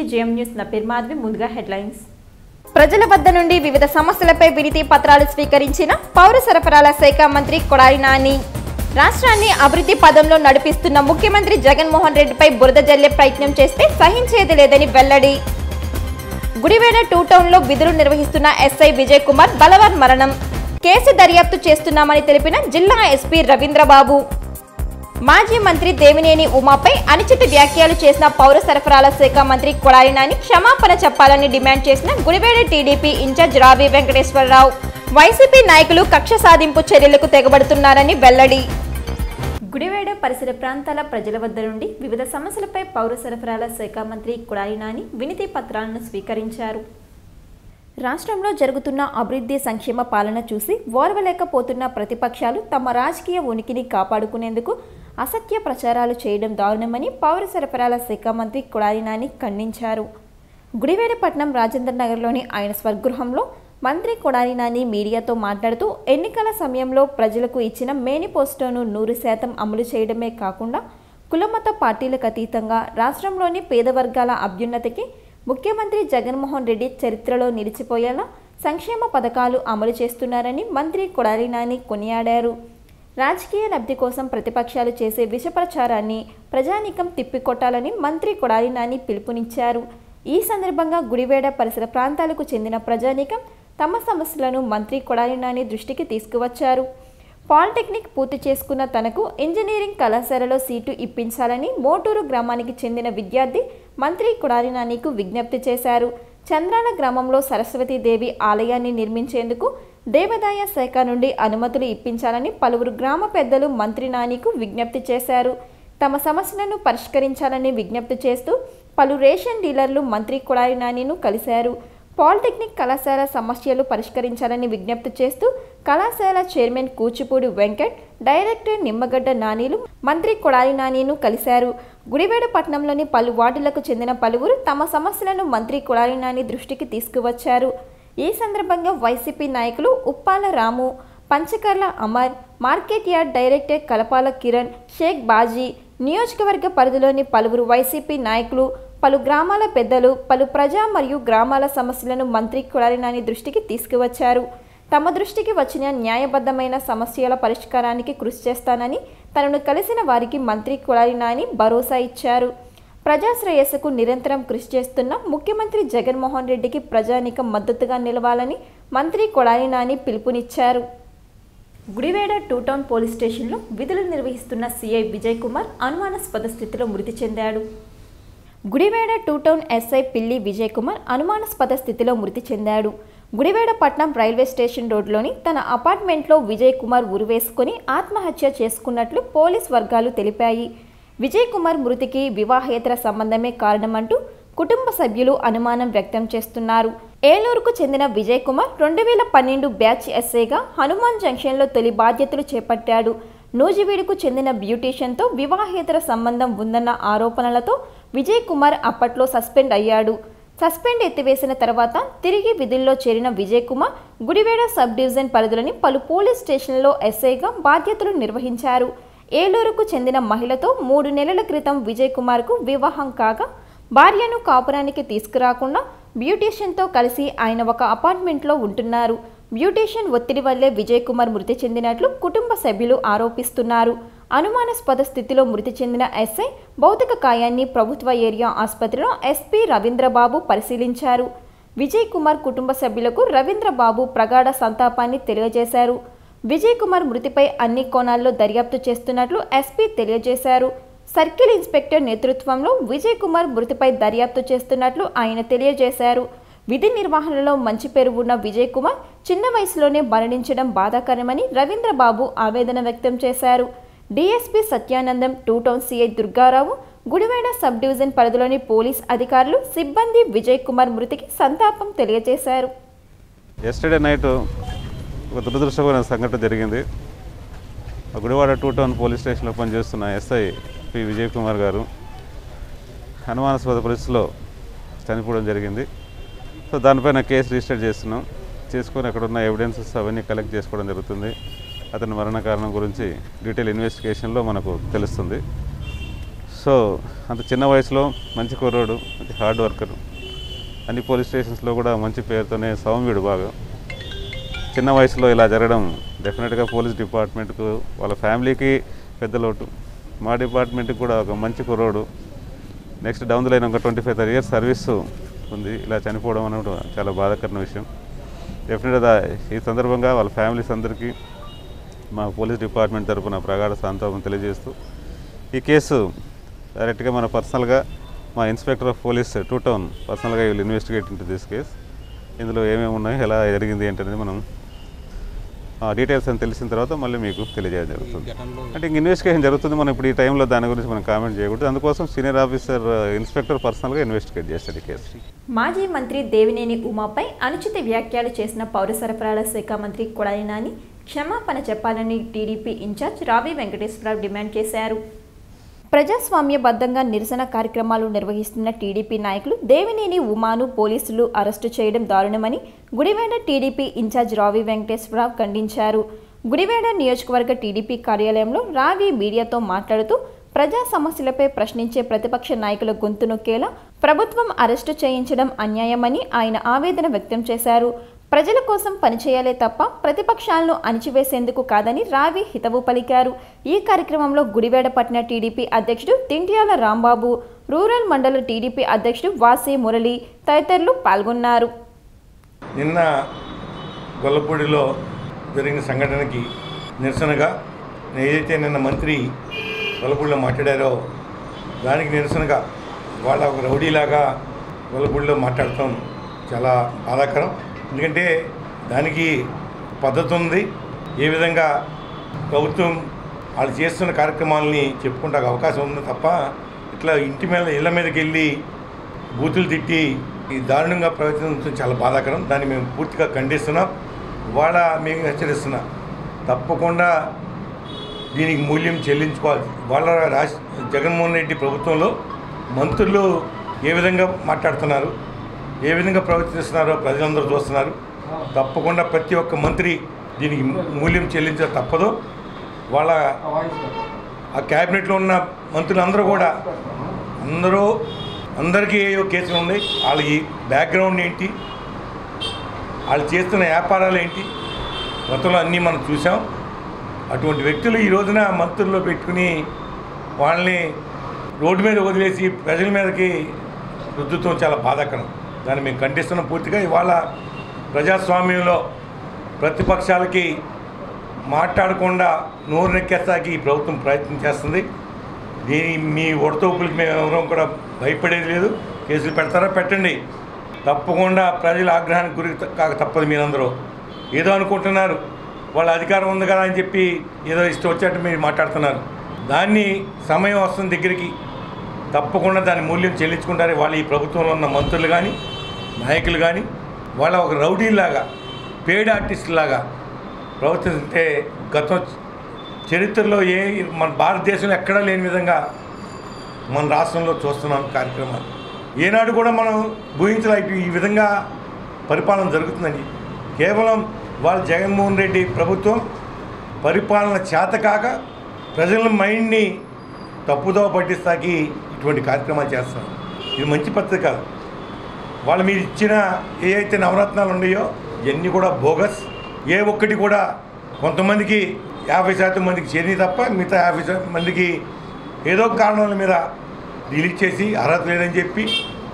ఇది JM news నా పేరు మాధవి ముందుగా హెడ్లైన్స్ ప్రజల వద్ద నుండి వివిధ సమస్యలపై వినతి పత్రాలు స్వీకరించిన పౌర సరఫరాల శాఖ మంత్రి కొడాలి నాని రాష్ట్రాన్ని అభివృద్ధి పదంలో నడిపిస్తున్న ముఖ్యమంత్రి జగన్మోహన్ రెడ్డిపై బురద జల్లే ప్రయత్నం చేస్తే సహించేది లేదని వెల్లడి గుడివేడ టూ టౌన్లో విధులు నిర్వహిస్తున్న ఎస్ఐ విజయ్ కుమార్ బలవర్ మరణం కేసు దర్యాప్తు చేస్తున్నామని తెలిపిన జిల్లా ఎస్పీ రవీంద్రబాబు మాజీ మంత్రి దేవినేని ఉమాపై అనుచిత వ్యాఖ్యలు చేసిన పౌర సరఫరాల శాఖ మంత్రి కొడాలి నాని క్షమాపణ చెప్పాలని డిమాండ్ చేసిన గుడివేడ టీడీపీ ఇన్ఛార్జ్ రావి వెంకటేశ్వరరావు వైసీపీ నాయకులు కక్ష సాధింపు చర్యలకు తెగబడుతున్నారని వెల్లడి గుడివేడ పరిసర ప్రాంతాల ప్రజల వద్ద నుండి వివిధ సమస్యలపై పౌర సరఫరాల శాఖ మంత్రి కొడాలి నాని వినతి పత్రాలను స్వీకరించారు రాష్ట్రంలో జరుగుతున్న అభివృద్ధి సంక్షేమ పాలన చూసి ఓర్వలేకపోతున్న ప్రతిపక్షాలు తమ రాజకీయ ఉనికిని కాపాడుకునేందుకు అసత్య ప్రచారాలు చేయడం దారుణమని పౌర సరఫరాల శాఖ మంత్రి కొడాలి నాని ఖండించారు గుడివేడపట్నం రాజేంద్ర నగర్లోని ఆయన స్వగృహంలో మంత్రి కొడాలి నాని మీడియాతో మాట్లాడుతూ ఎన్నికల సమయంలో ప్రజలకు ఇచ్చిన మేనిఫెస్టోను నూరు శాతం అమలు చేయడమే కాకుండా కులమత పార్టీలకు అతీతంగా రాష్ట్రంలోని పేద వర్గాల అభ్యున్నతికి ముఖ్యమంత్రి జగన్మోహన్ రెడ్డి చరిత్రలో నిలిచిపోయేలా సంక్షేమ పథకాలు అమలు చేస్తున్నారని మంత్రి కొడాలి నాని కొనియాడారు రాజకీయ లబ్ధి కోసం ప్రతిపక్షాలు చేసే విష ప్రచారాన్ని ప్రజానీకం తిప్పికొట్టాలని మంత్రి కొడాలి నాని పిలుపునిచ్చారు ఈ సందర్భంగా గుడివేడ పరిసర ప్రాంతాలకు చెందిన ప్రజానీకం తమ సమస్యలను మంత్రి కొడాలి నాని దృష్టికి తీసుకువచ్చారు పాలిటెక్నిక్ పూర్తి చేసుకున్న తనకు ఇంజనీరింగ్ కళాశాలలో సీటు ఇప్పించాలని మోటూరు గ్రామానికి చెందిన విద్యార్థి మంత్రి కొడాలి నానికి విజ్ఞప్తి చేశారు చంద్రాల గ్రామంలో సరస్వతీదేవి ఆలయాన్ని నిర్మించేందుకు దేవాదాయ శాఖ నుండి అనుమతులు ఇప్పించాలని పలువురు గ్రామ పెద్దలు మంత్రి నానికి విజ్ఞప్తి చేశారు తమ సమస్యలను పరిష్కరించాలని విజ్ఞప్తి చేస్తూ పలు రేషన్ డీలర్లు మంత్రి కొడాలి నానిను కలిశారు పాలిటెక్నిక్ కళాశాల సమస్యలు పరిష్కరించాలని విజ్ఞప్తి చేస్తూ కళాశాల చైర్మన్ కూచిపూడి వెంకట్ డైరెక్టర్ నిమ్మగడ్డ నానీలు మంత్రి కొడాలి నానిను కలిశారు గుడివేడ పట్టణంలోని పలు వార్డులకు చెందిన పలువురు తమ సమస్యలను మంత్రి కొడాలి నాని దృష్టికి తీసుకువచ్చారు ఈ సందర్భంగా వైసీపీ నాయకులు Uppala Ramu Panchakarla Amar market yard director Kalapala Kiran Sheikh Baji నియోజకవర్గ పరిధిలోని పలువురు వైసీపీ నాయకులు పలు గ్రామాల పెద్దలు పలు ప్రజా మరియు గ్రామాల సమస్యలను మంత్రి కొడాలి నాని దృష్టికి తీసుకువచ్చారు తమ దృష్టికి వచ్చిన న్యాయబద్ధమైన సమస్యల పరిష్కారానికి కృషి చేస్తానని తనను కలిసిన వారికి మంత్రి కొడాలి నాని భరోసా ఇచ్చారు ప్రజాశ్రేయస్సుకు నిరంతరం కృషి చేస్తున్న ముఖ్యమంత్రి జగన్మోహన్ రెడ్డికి ప్రజానీకం మద్దతుగా నిలవాలని మంత్రి కొడాలి నాని పిలుపునిచ్చారు గుడివేడ టూ టౌన్ పోలీస్ స్టేషన్లో విధులు నిర్వహిస్తున్న సీఐ విజయ్ కుమార్ అనుమానాస్పద స్థితిలో మృతి చెందాడు గుడివేడ టూ టౌన్ ఎస్ఐ పిల్లి విజయ్ కుమార్ అనుమానాస్పద స్థితిలో మృతి చెందాడు గుడివేడ పట్నం రైల్వే స్టేషన్ రోడ్లోని తన అపార్ట్మెంట్లో విజయ్ కుమార్ ఉరివేసుకుని ఆత్మహత్య చేసుకున్నట్లు పోలీస్ వర్గాలు తెలిపాయి విజయ్ కుమార్ మృతికి వివాహేతర సంబంధమే కారణమంటూ కుటుంబ సభ్యులు అనుమానం వ్యక్తం చేస్తున్నారు ఏలూరుకు చెందిన విజయ్ కుమార్ రెండు వేల పన్నెండు బ్యాచ్ ఎస్ఐగా హనుమాన్ జంక్షన్లో తొలి బాధ్యతలు చేపట్టాడు నూజివీడుకు చెందిన బ్యూటీషియన్తో వివాహేతర సంబంధం ఉందన్న ఆరోపణలతో విజయ్ కుమార్ అప్పట్లో సస్పెండ్ అయ్యాడు సస్పెండ్ ఎత్తివేసిన తర్వాత తిరిగి విధుల్లో చేరిన విజయ్ కుమార్ గుడివేడ సబ్ డివిజన్ పరిధిలోని పలు పోలీస్ స్టేషన్లలో ఎస్ఐగా బాధ్యతలు నిర్వహించారు ఏలూరుకు చెందిన మహిళతో మూడు నెలల క్రితం విజయ్ కుమార్కు వివాహం కాగా భార్యను కాపురానికి తీసుకురాకుండా బ్యూటీషియన్తో కలిసి ఆయన ఒక అపార్ట్మెంట్లో ఉంటున్నారు బ్యూటీషియన్ ఒత్తిడి వల్లే విజయ్ కుమార్ మృతి చెందినట్లు కుటుంబ సభ్యులు ఆరోపిస్తున్నారు అనుమానాస్పద స్థితిలో మృతి చెందిన ఎస్ఐ భౌతిక కాయాన్ని ప్రభుత్వ ఏరియా ఆసుపత్రిలో ఎస్పీ రవీంద్రబాబు పరిశీలించారు విజయ్ కుమార్ కుటుంబ సభ్యులకు రవీంద్రబాబు ప్రగాఢ సంతాపాన్ని తెలియజేశారు విజయ్ కుమార్ మృతిపై అన్ని కోణాల్లో దర్యాప్తు చేస్తున్నట్లు ఎస్పీ తెలియజేశారు సర్కిల్ ఇన్స్పెక్టర్ నేతృత్వంలో విజయ్ కుమార్ మృతిపై దర్యాప్తు చేస్తున్నట్లు ఆయన తెలియజేశారు విధి నిర్వహణలో మంచి పేరు ఉన్న విజయ్ కుమార్ చిన్న వయసులోనే మరణించడం బాధాకరమని రవీంద్రబాబు ఆవేదన వ్యక్తం చేశారు DSP Satyanandam two town CI Durgarao Gudivada sub division పరిధిలోని పోలీస్ అధికారులు సిబ్బంది విజయ్ కుమార్ మృతికి సంతాపం తెలియజేశారు ఎస్టర్డే నైట్ ఒక దురదృష్టకరమైన సంఘటన జరిగింది గుడివాడ టూ టౌన్ పోలీస్ స్టేషన్లో పనిచేస్తున్న ఎస్ఐ పి విజయ్ కుమార్ గారు అనుమానాస్పద పరిస్థితిలో చనిపోవడం జరిగింది సో దానిపైన కేసు రిజిస్టర్ చేస్తున్నాం చేసుకొని అక్కడ ఉన్న ఎవిడెన్సెస్ అవన్నీ కలెక్ట్ చేసుకోవడం జరుగుతుంది అతని మరణ కారణం గురించి డీటెయిల్ ఇన్వెస్టిగేషన్లో మనకు తెలుస్తుంది సో అంత చిన్న వయసులో మంచి కుర్రోడు మంచి హార్డ్ వర్కర్ అన్ని పోలీస్ స్టేషన్స్లో కూడా మంచి పేరుతోనే సౌమ్యుడు బాగా చిన్న వయసులో ఇలా జరగడం డెఫినెట్గా పోలీస్ డిపార్ట్మెంట్కు వాళ్ళ ఫ్యామిలీకి పెద్ద లోటు మా డిపార్ట్మెంట్కి కూడా ఒక మంచి కుర్రోడు నెక్స్ట్ డౌన్ ద లైన్ ఒక twenty five thirty years service ఉంది ఇలా చనిపోవడం అనేది కూడా చాలా బాధాకరమైన విషయం డెఫినెట్గా ఈ సందర్భంగా వాళ్ళ ఫ్యామిలీస్ అందరికీ మా పోలీస్ డిపార్ట్మెంట్ తరపున ప్రగాఢ సంతాపం తెలియజేస్తూ ఈ కేసు డైరెక్ట్గా మన పర్సనల్గా మా inspector of police two town పర్సనల్గా వీళ్ళు ఇన్వెస్టిగేట్ ఇంటూ దిస్ కేస్ ఇందులో ఏమేమి ఉన్నాయి ఎలా జరిగింది ఏంటనేది మనం ఆ డీటెయిల్స్ అని తెలిసిన తర్వాత మళ్ళీ మీకు తెలియజేయడం జరుగుతుంది అంటే ఇంక ఇన్వెస్టిగేషన్ జరుగుతుంది మనం ఇప్పుడు ఈ టైంలో దాని గురించి మనం కామెంట్ చేయకూడదు అందుకోసం సీనియర్ ఆఫీసర్ ఇన్స్పెక్టర్ పర్సనల్గా ఇన్వెస్టిగేట్ చేస్తాడు ఈ కేసు మాజీ మంత్రి దేవినేని ఉమాపై అనుచిత వ్యాఖ్యలు చేసిన పౌర సరఫరాల శాఖ మంత్రి కొడాలి నాని క్షమాపణ చెప్పాలని టీడీపీ ఇన్ఛార్జ్ రావి వెంకటేశ్వరరావు డిమాండ్ చేశారు ప్రజాస్వామ్యబద్ధంగా నిరసన కార్యక్రమాలు నిర్వహిస్తున్న టీడీపీ నాయకులు దేవినేని ఉమాను పోలీసులు అరెస్టు చేయడం దారుణమని గుడివేడ టీడీపీ ఇన్ఛార్జ్ రావి వెంకటేశ్వరరావు ఖండించారు గుడివేడ నియోజకవర్గ టీడీపీ కార్యాలయంలో రావి మీడియాతో మాట్లాడుతూ ప్రజా సమస్యలపై ప్రశ్నించే ప్రతిపక్ష నాయకుల గొంతు నొక్కేలా ప్రభుత్వం అరెస్టు చేయించడం అన్యాయమని ఆయన ఆవేదన వ్యక్తం చేశారు ప్రజల కోసం పనిచేయాలే తప్ప ప్రతిపక్షాలను అణిచివేసేందుకు కాదని రావి హితవు పలికారు ఈ కార్యక్రమంలో గుడివేడ పట్టణ టీడీపీ అధ్యక్షుడు తింటియాల రాంబాబు రూరల్ మండల టీడీపీ అధ్యక్షుడు వాసి మురళి తదితరులు పాల్గొన్నారు నిన్న గొల్లపూడిలో జరిగిన సంఘటనకి నిరసనగా ఏదైతే నిన్న మంత్రి గొల్లపూడిలో మాట్లాడారో దానికి నిరసనగా వాళ్ళ ఒక రౌడీలాగా గొల్లపూడిలో మాట్లాడటం చాలా బాధాకరం ఎందుకంటే దానికి పద్ధతి ఉంది ఏ విధంగా ప్రభుత్వం వాళ్ళు చేస్తున్న కార్యక్రమాలని చెప్పుకుంటే అవకాశం ఉంది తప్ప ఇట్లా ఇంటి మీద ఇళ్ళ మీదకి వెళ్ళి బూతులు తిట్టి ఈ దారుణంగా ప్రవర్తించడం చాలా బాధాకరం దాన్ని మేము పూర్తిగా ఖండిస్తున్నాం వాళ్ళ మేము హెచ్చరిస్తున్నాం తప్పకుండా దీనికి మూల్యం చెల్లించుకోవాలి వాళ్ళ రాష్ట్ర జగన్మోహన్ రెడ్డి ప్రభుత్వంలో మంత్రులు ఏ విధంగా మాట్లాడుతున్నారు ఏ విధంగా ప్రవర్తిస్తున్నారో ప్రజలందరూ చూస్తున్నారు తప్పకుండా ప్రతి ఒక్క మంత్రి దీనికి మూల్యం చెల్లించ తప్పదు వాళ్ళ ఆ క్యాబినెట్లో ఉన్న మంత్రులందరూ కూడా అందరూ అందరికీ ఏవో కేసులు ఉన్నాయి వాళ్ళకి బ్యాక్గ్రౌండ్ ఏంటి వాళ్ళు చేస్తున్న వ్యాపారాలు ఏంటి గతంలో అన్నీ మనం చూసాం అటువంటి వ్యక్తులు ఈ రోజున మంత్రుల్లో పెట్టుకుని వాళ్ళని రోడ్డు మీద వదిలేసి ప్రజల మీదకి రుద్దుతాం చాలా బాధాకరం దాన్ని మేము ఖండిస్తున్నాం పూర్తిగా ఇవాళ ప్రజాస్వామ్యంలో ప్రతిపక్షాలకి మాట్లాడకుండా నోరు నెక్కేస్తాకి ఈ ప్రభుత్వం ప్రయత్నం చేస్తుంది దీని మీ ఉడతోపులకి మేము ఎవరం కూడా భయపడేది లేదు కేసులు పెడతారా పెట్టండి తప్పకుండా ప్రజల ఆగ్రహానికి గురి కాక తప్పదు మీరందరూ ఏదో అనుకుంటున్నారు వాళ్ళ అధికారం ఉంది కదా అని చెప్పి ఏదో ఇష్టం వచ్చేట్టు మీరు మాట్లాడుతున్నారు దాన్ని సమయం వస్తుంది దగ్గరికి తప్పకుండా దాని మూల్యం చెల్లించుకుంటారు వాళ్ళు ఈ ప్రభుత్వంలో ఉన్న మంత్రులు కానీ నాయకులు కానీ వాళ్ళ ఒక రౌడీలాగా పేడ్ ఆర్టిస్టులాగా ప్రవర్తిస్తే గతం చరిత్రలో ఏ మన భారతదేశంలో ఎక్కడా లేని విధంగా మన రాష్ట్రంలో చూస్తున్నాం కార్యక్రమాలు ఏనాడు కూడా మనం ఊహించలేక ఈ విధంగా పరిపాలన జరుగుతుందని కేవలం వాళ్ళ జగన్మోహన్ రెడ్డి ప్రభుత్వం పరిపాలన చేతకాక ప్రజల మైండ్ని తప్పుదోవ పట్టిస్తాకి ఇటువంటి కార్యక్రమాలు చేస్తున్నారు ఇది మంచి పద్ధతి కాదు వాళ్ళు మీరు ఇచ్చిన ఏ అయితే నవరత్నాలు ఉన్నాయో ఇవన్నీ కూడా బోగస్ ఏ ఒక్కటి కూడా కొంతమందికి యాభై శాతం మందికి చేరి తప్ప మిగతా యాభై శాతం మందికి ఏదో ఒక కారణాల మీద రిలీజ్ చేసి అర్హత లేదని చెప్పి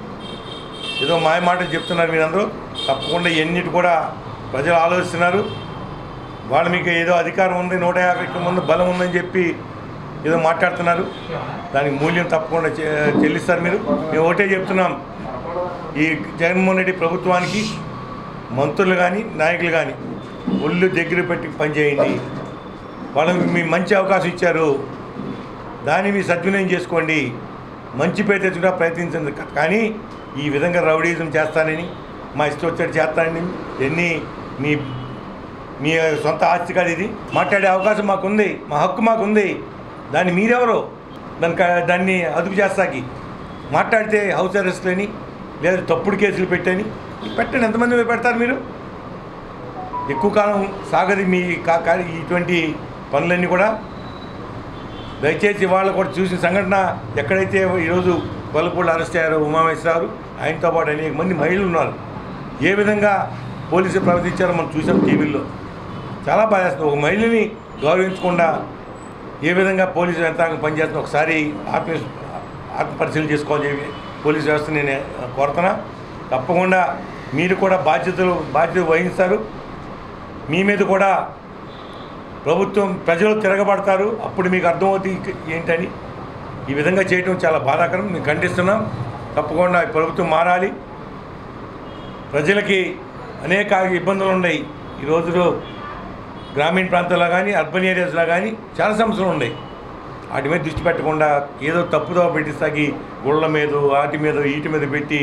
ఏదో మాయ మాటలు చెప్తున్నారు మీరందరూ తప్పకుండా ఎన్నిటి కూడా ప్రజలు ఆలోచిస్తున్నారు వాళ్ళు మీకు ఏదో అధికారం ఉంది నూట యాభైకి ముందు బలం ఉందని చెప్పి ఏదో మాట్లాడుతున్నారు దానికి మూల్యం తప్పకుండా చె- చెల్లిస్తారు మీరు మేము ఒకటే చెప్తున్నాం ఈ జగన్మోహన్ రెడ్డి ప్రభుత్వానికి మంత్రులు కానీ నాయకులు కానీ ఒళ్ళు దగ్గర పెట్టి పనిచేయండి వాళ్ళకి మీ మంచి అవకాశం ఇచ్చారు దాన్ని మీ సద్వినియోగం చేసుకోండి మంచి పేరు తెచ్చుకుంటా ప్రయత్నించండి కానీ ఈ విధంగా రౌడీజం చేస్తానని మా ఇష్టం వచ్చేది చేస్తానని ఎన్ని మీ మీ సొంత ఆస్తి కాదు ఇది మాట్లాడే అవకాశం మాకుంది మా హక్కు మాకుంది దాన్ని మీరెవరు దానికి దాన్ని అదుపు చేస్తాకి మాట్లాడితే హౌస్ అరెస్ట్లని లేదా తప్పుడు కేసులు పెట్టని పెట్టండి ఎంతమంది పెడతారు మీరు ఎక్కువ కాలం సాగది మీ కా కా- ఇటువంటి పనులన్నీ కూడా దయచేసి వాళ్ళు కూడా చూసిన సంఘటన ఎక్కడైతే ఈరోజు కొల్లపూడి అరెస్ట్ అయ్యారో ఉమామేశ్వరరావు ఆయనతో పాటు అనేక మంది మహిళలు ఉన్నారు ఏ విధంగా పోలీసులు ప్రవర్తించారో మనం చూసాం టీవీల్లో చాలా బాధేస్తుంది ఒక మహిళని గౌరవించకుండా ఏ విధంగా పోలీసు యంత్రాంగం పనిచేస్తుందో ఒకసారి ఆత్మ ఆత్మ పరిశీలన చేసుకోవాలని చెప్పి పోలీసు వ్యవస్థ నేను కోరుతున్నా తప్పకుండా మీరు కూడా బాధ్యతలు బాధ్యత వహిస్తారు మీ మీద కూడా ప్రభుత్వం ప్రజలు తిరగబడతారు అప్పుడు మీకు అర్థమవుతుంది ఏంటని ఈ విధంగా చేయడం చాలా బాధాకరం మేము ఖండిస్తున్నాం తప్పకుండా ఈ ప్రభుత్వం మారాలి ప్రజలకి అనేక ఇబ్బందులు ఉన్నాయి ఈ రోజులో గ్రామీణ ప్రాంతాల్లో కానీ అర్బన్ ఏరియాస్లో కానీ చాలా సమస్యలు ఉన్నాయి వాటి మీద దృష్టి పెట్టకుండా ఏదో తప్పుదో పెట్టిస్తాకి గుళ్ళ మీద వాటి మీద వీటి మీద పెట్టి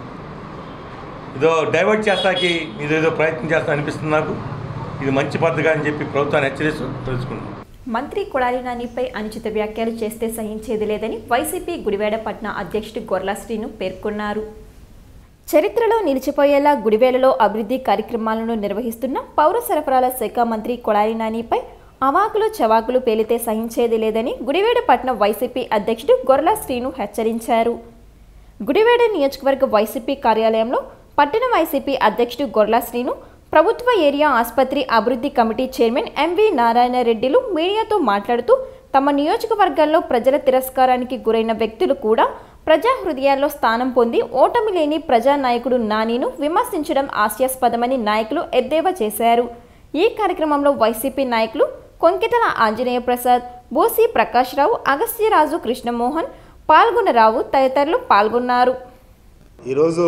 ఏదో డైవర్ట్ చేస్తాకి ఇదేదో ప్రయత్నం చేస్తా అనిపిస్తుంది నాకు ఇది మంచి పద్ధతిగా అని చెప్పి ప్రభుత్వాన్ని హెచ్చరిస్తూ తెలుసుకున్నాను మంత్రి కొడాలి నానిపై అనుచిత వ్యాఖ్యలు చేస్తే సహించేది లేదని వైసీపీ గుడివేడ పట్న అధ్యక్షుడు గొర్లా శ్రీను పేర్కొన్నారు చరిత్రలో నిలిచిపోయేలా గుడివేలలో అభివృద్ధి కార్యక్రమాలను నిర్వహిస్తున్న పౌర సరఫరాల శాఖ మంత్రి కొడాలి నానిపై అవాకులు చవాకులు పేలితే సహించేది లేదని గుడివేడ పట్న వైసీపీ అధ్యక్షుడు గొర్లా శ్రీను హెచ్చరించారు గుడివేడ నియోజకవర్గ వైసీపీ కార్యాలయంలో పట్టణ వైసీపీ అధ్యక్షుడు గొర్లా శ్రీను ప్రభుత్వ ఏరియా ఆసుపత్రి అభివృద్ధి కమిటీ చైర్మన్ ఎంవి నారాయణ రెడ్డిలు మీడియాతో మాట్లాడుతూ తమ నియోజకవర్గాల్లో ప్రజల తిరస్కారానికి గురైన వ్యక్తులు కూడా ప్రజా హృదయాల్లో స్థానం పొంది ఓటమి లేని ప్రజానాయకుడు నానిను విమర్శించడం హాస్యాస్పదమని నాయకులు ఎద్దేవా చేశారు ఈ కార్యక్రమంలో వైసీపీ నాయకులు కొంకితల ఆంజనేయ ప్రసాద్ బోసి ప్రకాశ్రావు అగస్త్యరాజు కృష్ణమోహన్ పాల్గొనరావు తదితరులు పాల్గొన్నారు ఈరోజు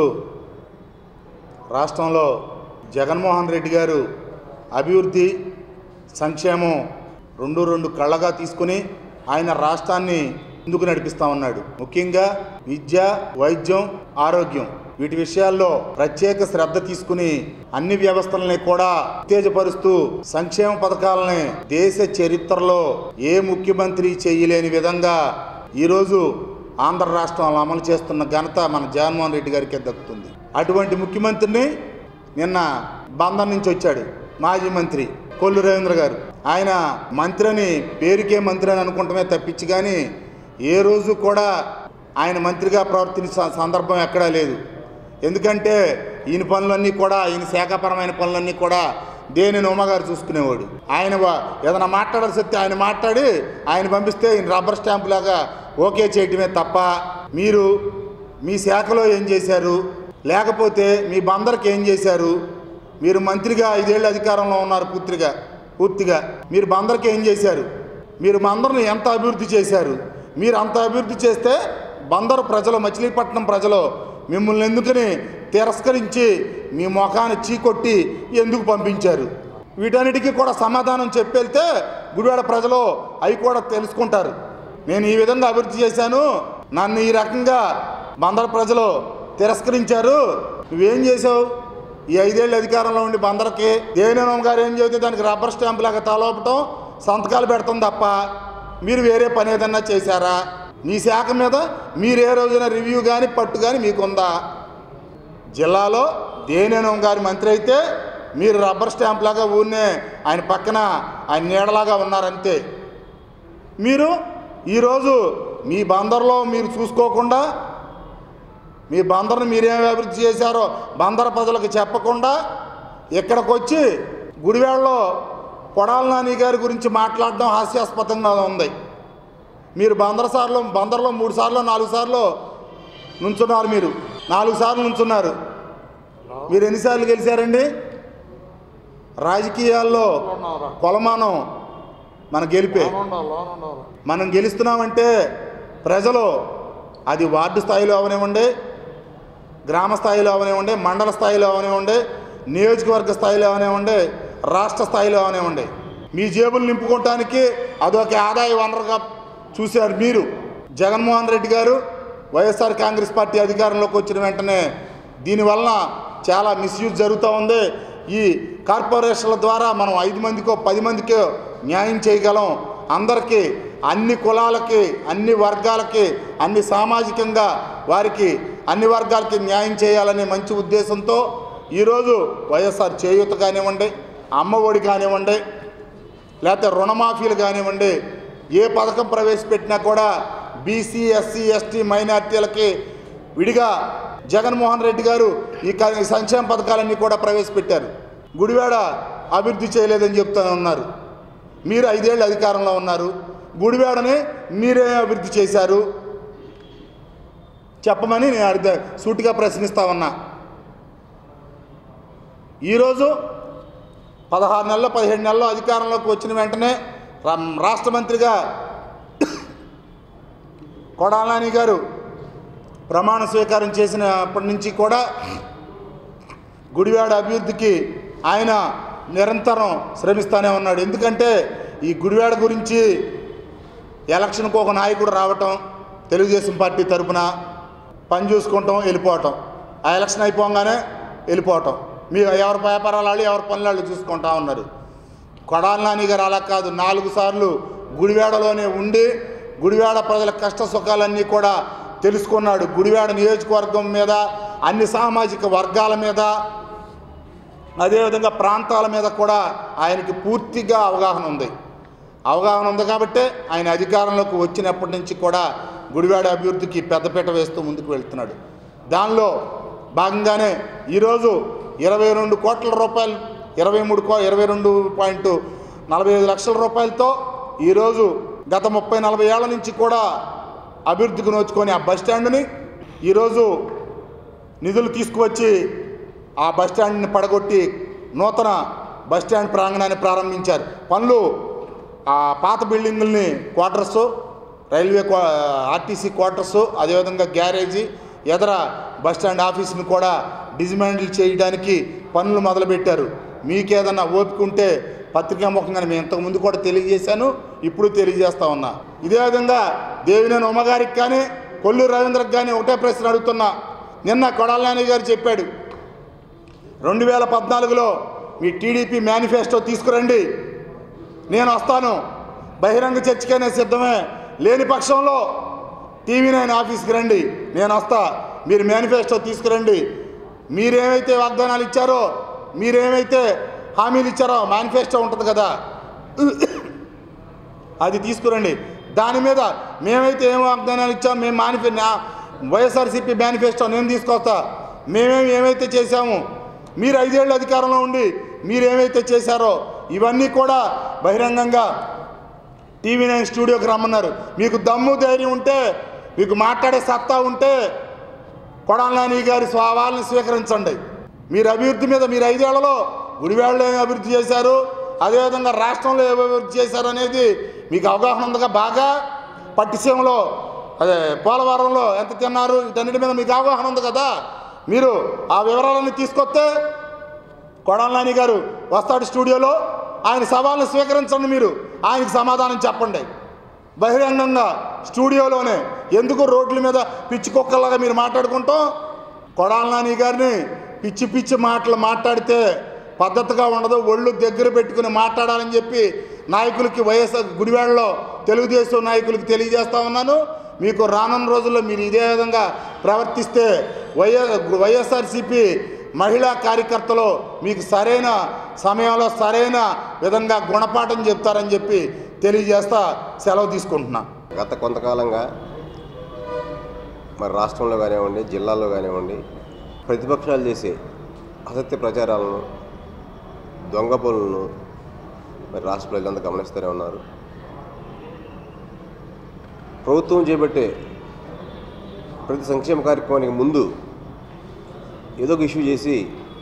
రాష్ట్రంలో జగన్మోహన్ రెడ్డి గారు అభివృద్ధి సంక్షేమం రెండు రెండు కళ్ళగా తీసుకుని ఆయన రాష్ట్రాన్ని ముందుకు నడిపిస్తా ఉన్నాడు ముఖ్యంగా విద్య వైద్యం ఆరోగ్యం వీటి విషయాల్లో ప్రత్యేక శ్రద్ధ తీసుకుని అన్ని వ్యవస్థలని కూడా ఉత్తేజపరుస్తూ సంక్షేమ పథకాలని దేశ చరిత్రలో ఏ ముఖ్యమంత్రి చేయలేని విధంగా ఈరోజు ఆంధ్ర రాష్ట్రంలో అమలు చేస్తున్న ఘనత మన జగన్మోహన్ రెడ్డి గారికి దక్కుతుంది అటువంటి ముఖ్యమంత్రిని నిన్న బంధం నుంచి వచ్చాడు మాజీ మంత్రి కొల్లు రవీంద్ర గారు ఆయన మంత్రి అని పేరుకే మంత్రి అని అనుకుంటమే తప్పించి కానీ ఏ రోజు కూడా ఆయన మంత్రిగా ప్రవర్తించిన సందర్భం ఎక్కడా లేదు ఎందుకంటే ఈయన పనులన్నీ కూడా ఈయన శాఖాపరమైన పనులన్నీ కూడా దేని ఉమ్మగారు చూసుకునేవాడు ఆయన వా- ఏదైనా మాట్లాడాల్సి వస్తే ఆయన మాట్లాడి ఆయన పంపిస్తే ఈయన రబ్బర్ స్టాంప్ లాగా ఓకే చేయటమే తప్ప మీరు మీ శాఖలో ఏం చేశారు లేకపోతే మీ బందరికి ఏం చేశారు మీరు మంత్రిగా ఐదేళ్ళు అధికారంలో ఉన్నారు పూర్తిగా పూర్తిగా మీరు బందరికి ఏం చేశారు మీరు బందర్ని ఎంత అభివృద్ధి చేశారు మీరు అంత అభివృద్ధి చేస్తే బందరు ప్రజలు మచిలీపట్నం ప్రజలు మిమ్మల్ని ఎందుకని తిరస్కరించి మీ ముఖాన్ని చీకొట్టి ఎందుకు పంపించారు వీటన్నిటికీ కూడా సమాధానం చెప్పెళ్తే గుడివాడ ప్రజలు అవి కూడా తెలుసుకుంటారు నేను ఈ విధంగా అభివృద్ధి చేశాను నన్ను ఈ రకంగా బందర్ ప్రజలు తిరస్కరించారు నువ్వేం చేసావు ఈ ఐదేళ్ళు అధికారంలో ఉండి బందరకి దేవినేనం గారు ఏం చెబితే దానికి రబ్బర్ స్టాంప్ లాగా తలోపటం సంతకాలు పెడతాం తప్ప మీరు వేరే పని ఏదన్నా చేశారా మీ శాఖ మీద మీరు ఏ రోజున రివ్యూ కానీ పట్టు కానీ మీకుందా జిల్లాలో దేనేనం గారి మంత్రి అయితే మీరు రబ్బర్ స్టాంప్ లాగా ఊరినే ఆయన పక్కన ఆయన నీడలాగా ఉన్నారంతే మీరు ఈరోజు మీ బందర్లో మీరు చూసుకోకుండా మీ బందర్ని మీరేమి అభివృద్ధి చేశారో బందర ప్రజలకు చెప్పకుండా ఇక్కడికి వచ్చి గుడివాడలో కొడాల నాని గారి గురించి మాట్లాడడం హాస్యాస్పదంగా ఉంది మీరు బందర సార్లు బందర్లో మూడు సార్లు నాలుగు సార్లు నుంచున్నారు మీరు నాలుగు సార్లు నుంచున్నారు మీరు ఎన్నిసార్లు గెలిచారండి రాజకీయాల్లో కొలమానం మన గెలిపే మనం గెలుస్తున్నామంటే ప్రజలు అది వార్డు స్థాయిలో అవనివ్వండి గ్రామ స్థాయిలో అవనివ్వండి మండల స్థాయిలో అవనివ్వండి నియోజకవర్గ స్థాయిలో అవనివ్వండి రాష్ట్ర స్థాయిలో అవనివ్వండి మీ జేబులు నింపుకోవటానికి అదొక ఆదాయ వనరుగా చూశారు మీరు జగన్మోహన్ రెడ్డి గారు వైఎస్ఆర్ కాంగ్రెస్ పార్టీ అధికారంలోకి వచ్చిన వెంటనే దీనివల్ల చాలా మిస్యూజ్ జరుగుతూ ఉంది ఈ కార్పొరేషన్ల ద్వారా మనం ఐదు మందికో పది మందికో న్యాయం చేయగలం అందరికీ అన్ని కులాలకి అన్ని వర్గాలకి అన్ని సామాజికంగా వారికి అన్ని వర్గాలకి న్యాయం చేయాలనే మంచి ఉద్దేశంతో ఈరోజు వైఎస్ఆర్ చేయూత కానివ్వండి అమ్మ ఒడి కానివ్వండి లేకపోతే రుణమాఫీలు కానివ్వండి ఏ పథకం ప్రవేశపెట్టినా కూడా బీసీ ఎస్సీ ఎస్టీ మైనార్టీలకి విడిగా జగన్మోహన్ రెడ్డి గారు ఈ క- ఈ సంక్షేమ పథకాలన్నీ కూడా ప్రవేశపెట్టారు గుడివాడ అభివృద్ధి చేయలేదని చెప్తూ ఉన్నారు మీరు ఐదేళ్ళు అధికారంలో ఉన్నారు గుడివాడని మీరే అభివృద్ధి చేశారు చెప్పమని నేను అడిగా సూటిగా ప్రశ్నిస్తా ఉన్నా ఈరోజు పదహారు నెలలు పదిహేడు నెలలు అధికారంలోకి వచ్చిన వెంటనే రా- రాష్ట్ర మంత్రిగా కొడాలని గారు ప్రమాణ స్వీకారం చేసినప్పటి నుంచి కూడా గుడివాడ అభివృద్ధికి ఆయన నిరంతరం శ్రమిస్తూనే ఉన్నాడు ఎందుకంటే ఈ గుడివాడ గురించి ఎలక్షన్కు ఒక నాయకుడు రావటం తెలుగుదేశం పార్టీ తరపున పని చూసుకుంటాం వెళ్ళిపోవటం ఆ ఎలక్షన్ అయిపోగానే వెళ్ళిపోవటం మీ ఎవరి వ్యాపారాలు వాళ్ళు ఎవరి పనులు వాళ్ళు చూసుకుంటా ఉన్నారు కొడాలి నాని గారు అలా కాదు నాలుగు సార్లు గుడివాడలోనే ఉండి గుడివాడ ప్రజల కష్ట సుఖాలన్నీ కూడా తెలుసుకున్నాడు గుడివాడ నియోజకవర్గం మీద అన్ని సామాజిక వర్గాల మీద అదేవిధంగా ప్రాంతాల మీద కూడా ఆయనకి పూర్తిగా అవగాహన ఉంది అవగాహన ఉంది కాబట్టే ఆయన అధికారంలోకి వచ్చినప్పటి నుంచి కూడా గుడివాడ అభివృద్ధికి పెద్దపీట వేస్తూ ముందుకు వెళ్తున్నాడు దానిలో భాగంగానే ఈరోజు ఇరవై రెండు కోట్ల రూపాయలు ఇరవై మూడు కో ఇరవై రెండు పాయింట్ నలభై ఐదు లక్షల రూపాయలతో ఈరోజు గత ముప్పై నలభై ఏళ్ల నుంచి కూడా అభివృద్ధికి నోచుకొని ఆ బస్ స్టాండ్ని ఈరోజు నిధులు తీసుకువచ్చి ఆ బస్ స్టాండ్ని పడగొట్టి నూతన బస్ స్టాండ్ ప్రాంగణాన్ని ప్రారంభించారు పనులు ఆ పాత బిల్డింగుల్ని క్వార్టర్స్ రైల్వే క్వా ఆర్టీసీ క్వార్టర్స్ అదేవిధంగా గ్యారేజీ ఎదర బస్ స్టాండ్ ఆఫీసుని కూడా డిజిమాండిల్ చేయడానికి పనులు మొదలుపెట్టారు మీకేదన్నా ఓపిక ఉంటే పత్రికాముఖంగా మేము ఇంతకుముందు కూడా తెలియజేశాను ఇప్పుడు తెలియజేస్తా ఉన్నా ఇదే విధంగా దేవినేని ఉమ్మగారికి కానీ కొల్లు రవీంద్రకు కానీ ఒకటే ప్రశ్న అడుగుతున్నా నిన్న కొడాలని గారు చెప్పాడు రెండు వేల పద్నాలుగులో మీ టీడీపీ మేనిఫెస్టో తీసుకురండి నేను వస్తాను బహిరంగ చర్చకైనా సిద్ధమే లేని పక్షంలో టీవీ నైన్ ఆఫీస్కి రండి నేను వస్తా మీరు మేనిఫెస్టో తీసుకురండి మీరేమైతే వాగ్దానాలు ఇచ్చారో మీరేమైతే హామీలు ఇచ్చారో మేనిఫెస్టో ఉంటుంది కదా అది తీసుకురండి దాని మీద మేమైతే ఏం వాగ్దానాలు ఇచ్చామో మేము మానిఫె నా- వైఎస్ఆర్సీపీ మేనిఫెస్టో నేను తీసుకొస్తా మేమేమి ఏమైతే చేశాము మీరు ఐదేళ్ళు అధికారంలో ఉండి మీరు ఏమైతే చేశారో ఇవన్నీ కూడా బహిరంగంగా టీవీ నైన్ స్టూడియోకి రమ్మన్నారు మీకు దమ్ము ధైర్యం ఉంటే మీకు మాట్లాడే సత్తా ఉంటే కొడాలని గారి స్వావాలను స్వీకరించండి మీరు అభివృద్ధి మీద మీరు ఐదేళ్లలో గుడివాడలో ఏమి అభివృద్ధి చేశారు అదేవిధంగా రాష్ట్రంలో ఏమి అభివృద్ధి చేశారు అనేది మీకు అవగాహన ఉందిగా బాగా పట్టిసీమలో అదే పోలవరంలో ఎంత తిన్నారు వీటన్నిటి మీద మీకు అవగాహన ఉంది కదా మీరు ఆ వివరాలన్నీ తీసుకొస్తే కొడాలని గారు వస్తాడు స్టూడియోలో ఆయన సవాల్ని స్వీకరించండి మీరు ఆయనకి సమాధానం చెప్పండి బహిరంగంగా స్టూడియోలోనే ఎందుకు రోడ్ల మీద పిచ్చి కుక్కలాగా మీరు మాట్లాడుకుంటాం కొడాలని గారిని పిచ్చి పిచ్చి మాటలు మాట్లాడితే పద్ధతిగా ఉండదు ఒళ్ళు దగ్గర పెట్టుకుని మాట్లాడాలని చెప్పి నాయకులకి వైఎస్ఆర్ గుడివాడలో తెలుగుదేశం నాయకులకి తెలియజేస్తా ఉన్నాను మీకు రానున్న రోజుల్లో మీరు ఇదే విధంగా ప్రవర్తిస్తే వైఎస్ వైఎస్ఆర్సీపీ మహిళా కార్యకర్తలు మీకు సరైన సమయంలో సరైన విధంగా గుణపాఠం చెప్తారని చెప్పి తెలియజేస్తా సెలవు తీసుకుంటున్నా గత కొంతకాలంగా మరి రాష్ట్రంలో కానివ్వండి జిల్లాలో కానివ్వండి ప్రతిపక్షాలు చేసే అసత్య ప్రచారాలను దొంగ పనులను మరి రాష్ట్ర ప్రజలంతా గమనిస్తూనే ఉన్నారు ప్రభుత్వం చేపట్టే ప్రతి సంక్షేమ కార్యక్రమానికి ముందు ఏదో ఒక ఇష్యూ చేసి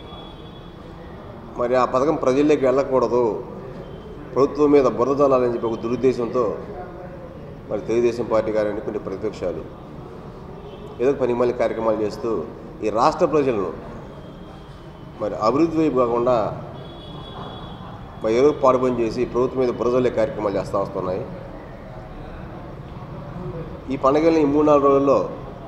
మరి ఆ పథకం ప్రజల్లోకి వెళ్ళకూడదు ప్రభుత్వం మీద బురద చల్లాలని చెప్పి ఒక దురుద్దేశంతో మరి తెలుగుదేశం పార్టీ కానివ్వండి కొన్ని ప్రతిపక్షాలు ఏదో పని మళ్ళీ కార్యక్రమాలు చేస్తూ ఈ రాష్ట్ర ప్రజలను మరి అభివృద్ధి వైపు కాకుండా మరి ఏదో పాడుపని చేసి ప్రభుత్వం మీద బురదలే కార్యక్రమాలు చేస్తూ వస్తున్నాయి ఈ పండుగల్ని ఈ మూడు నాలుగు రోజుల్లో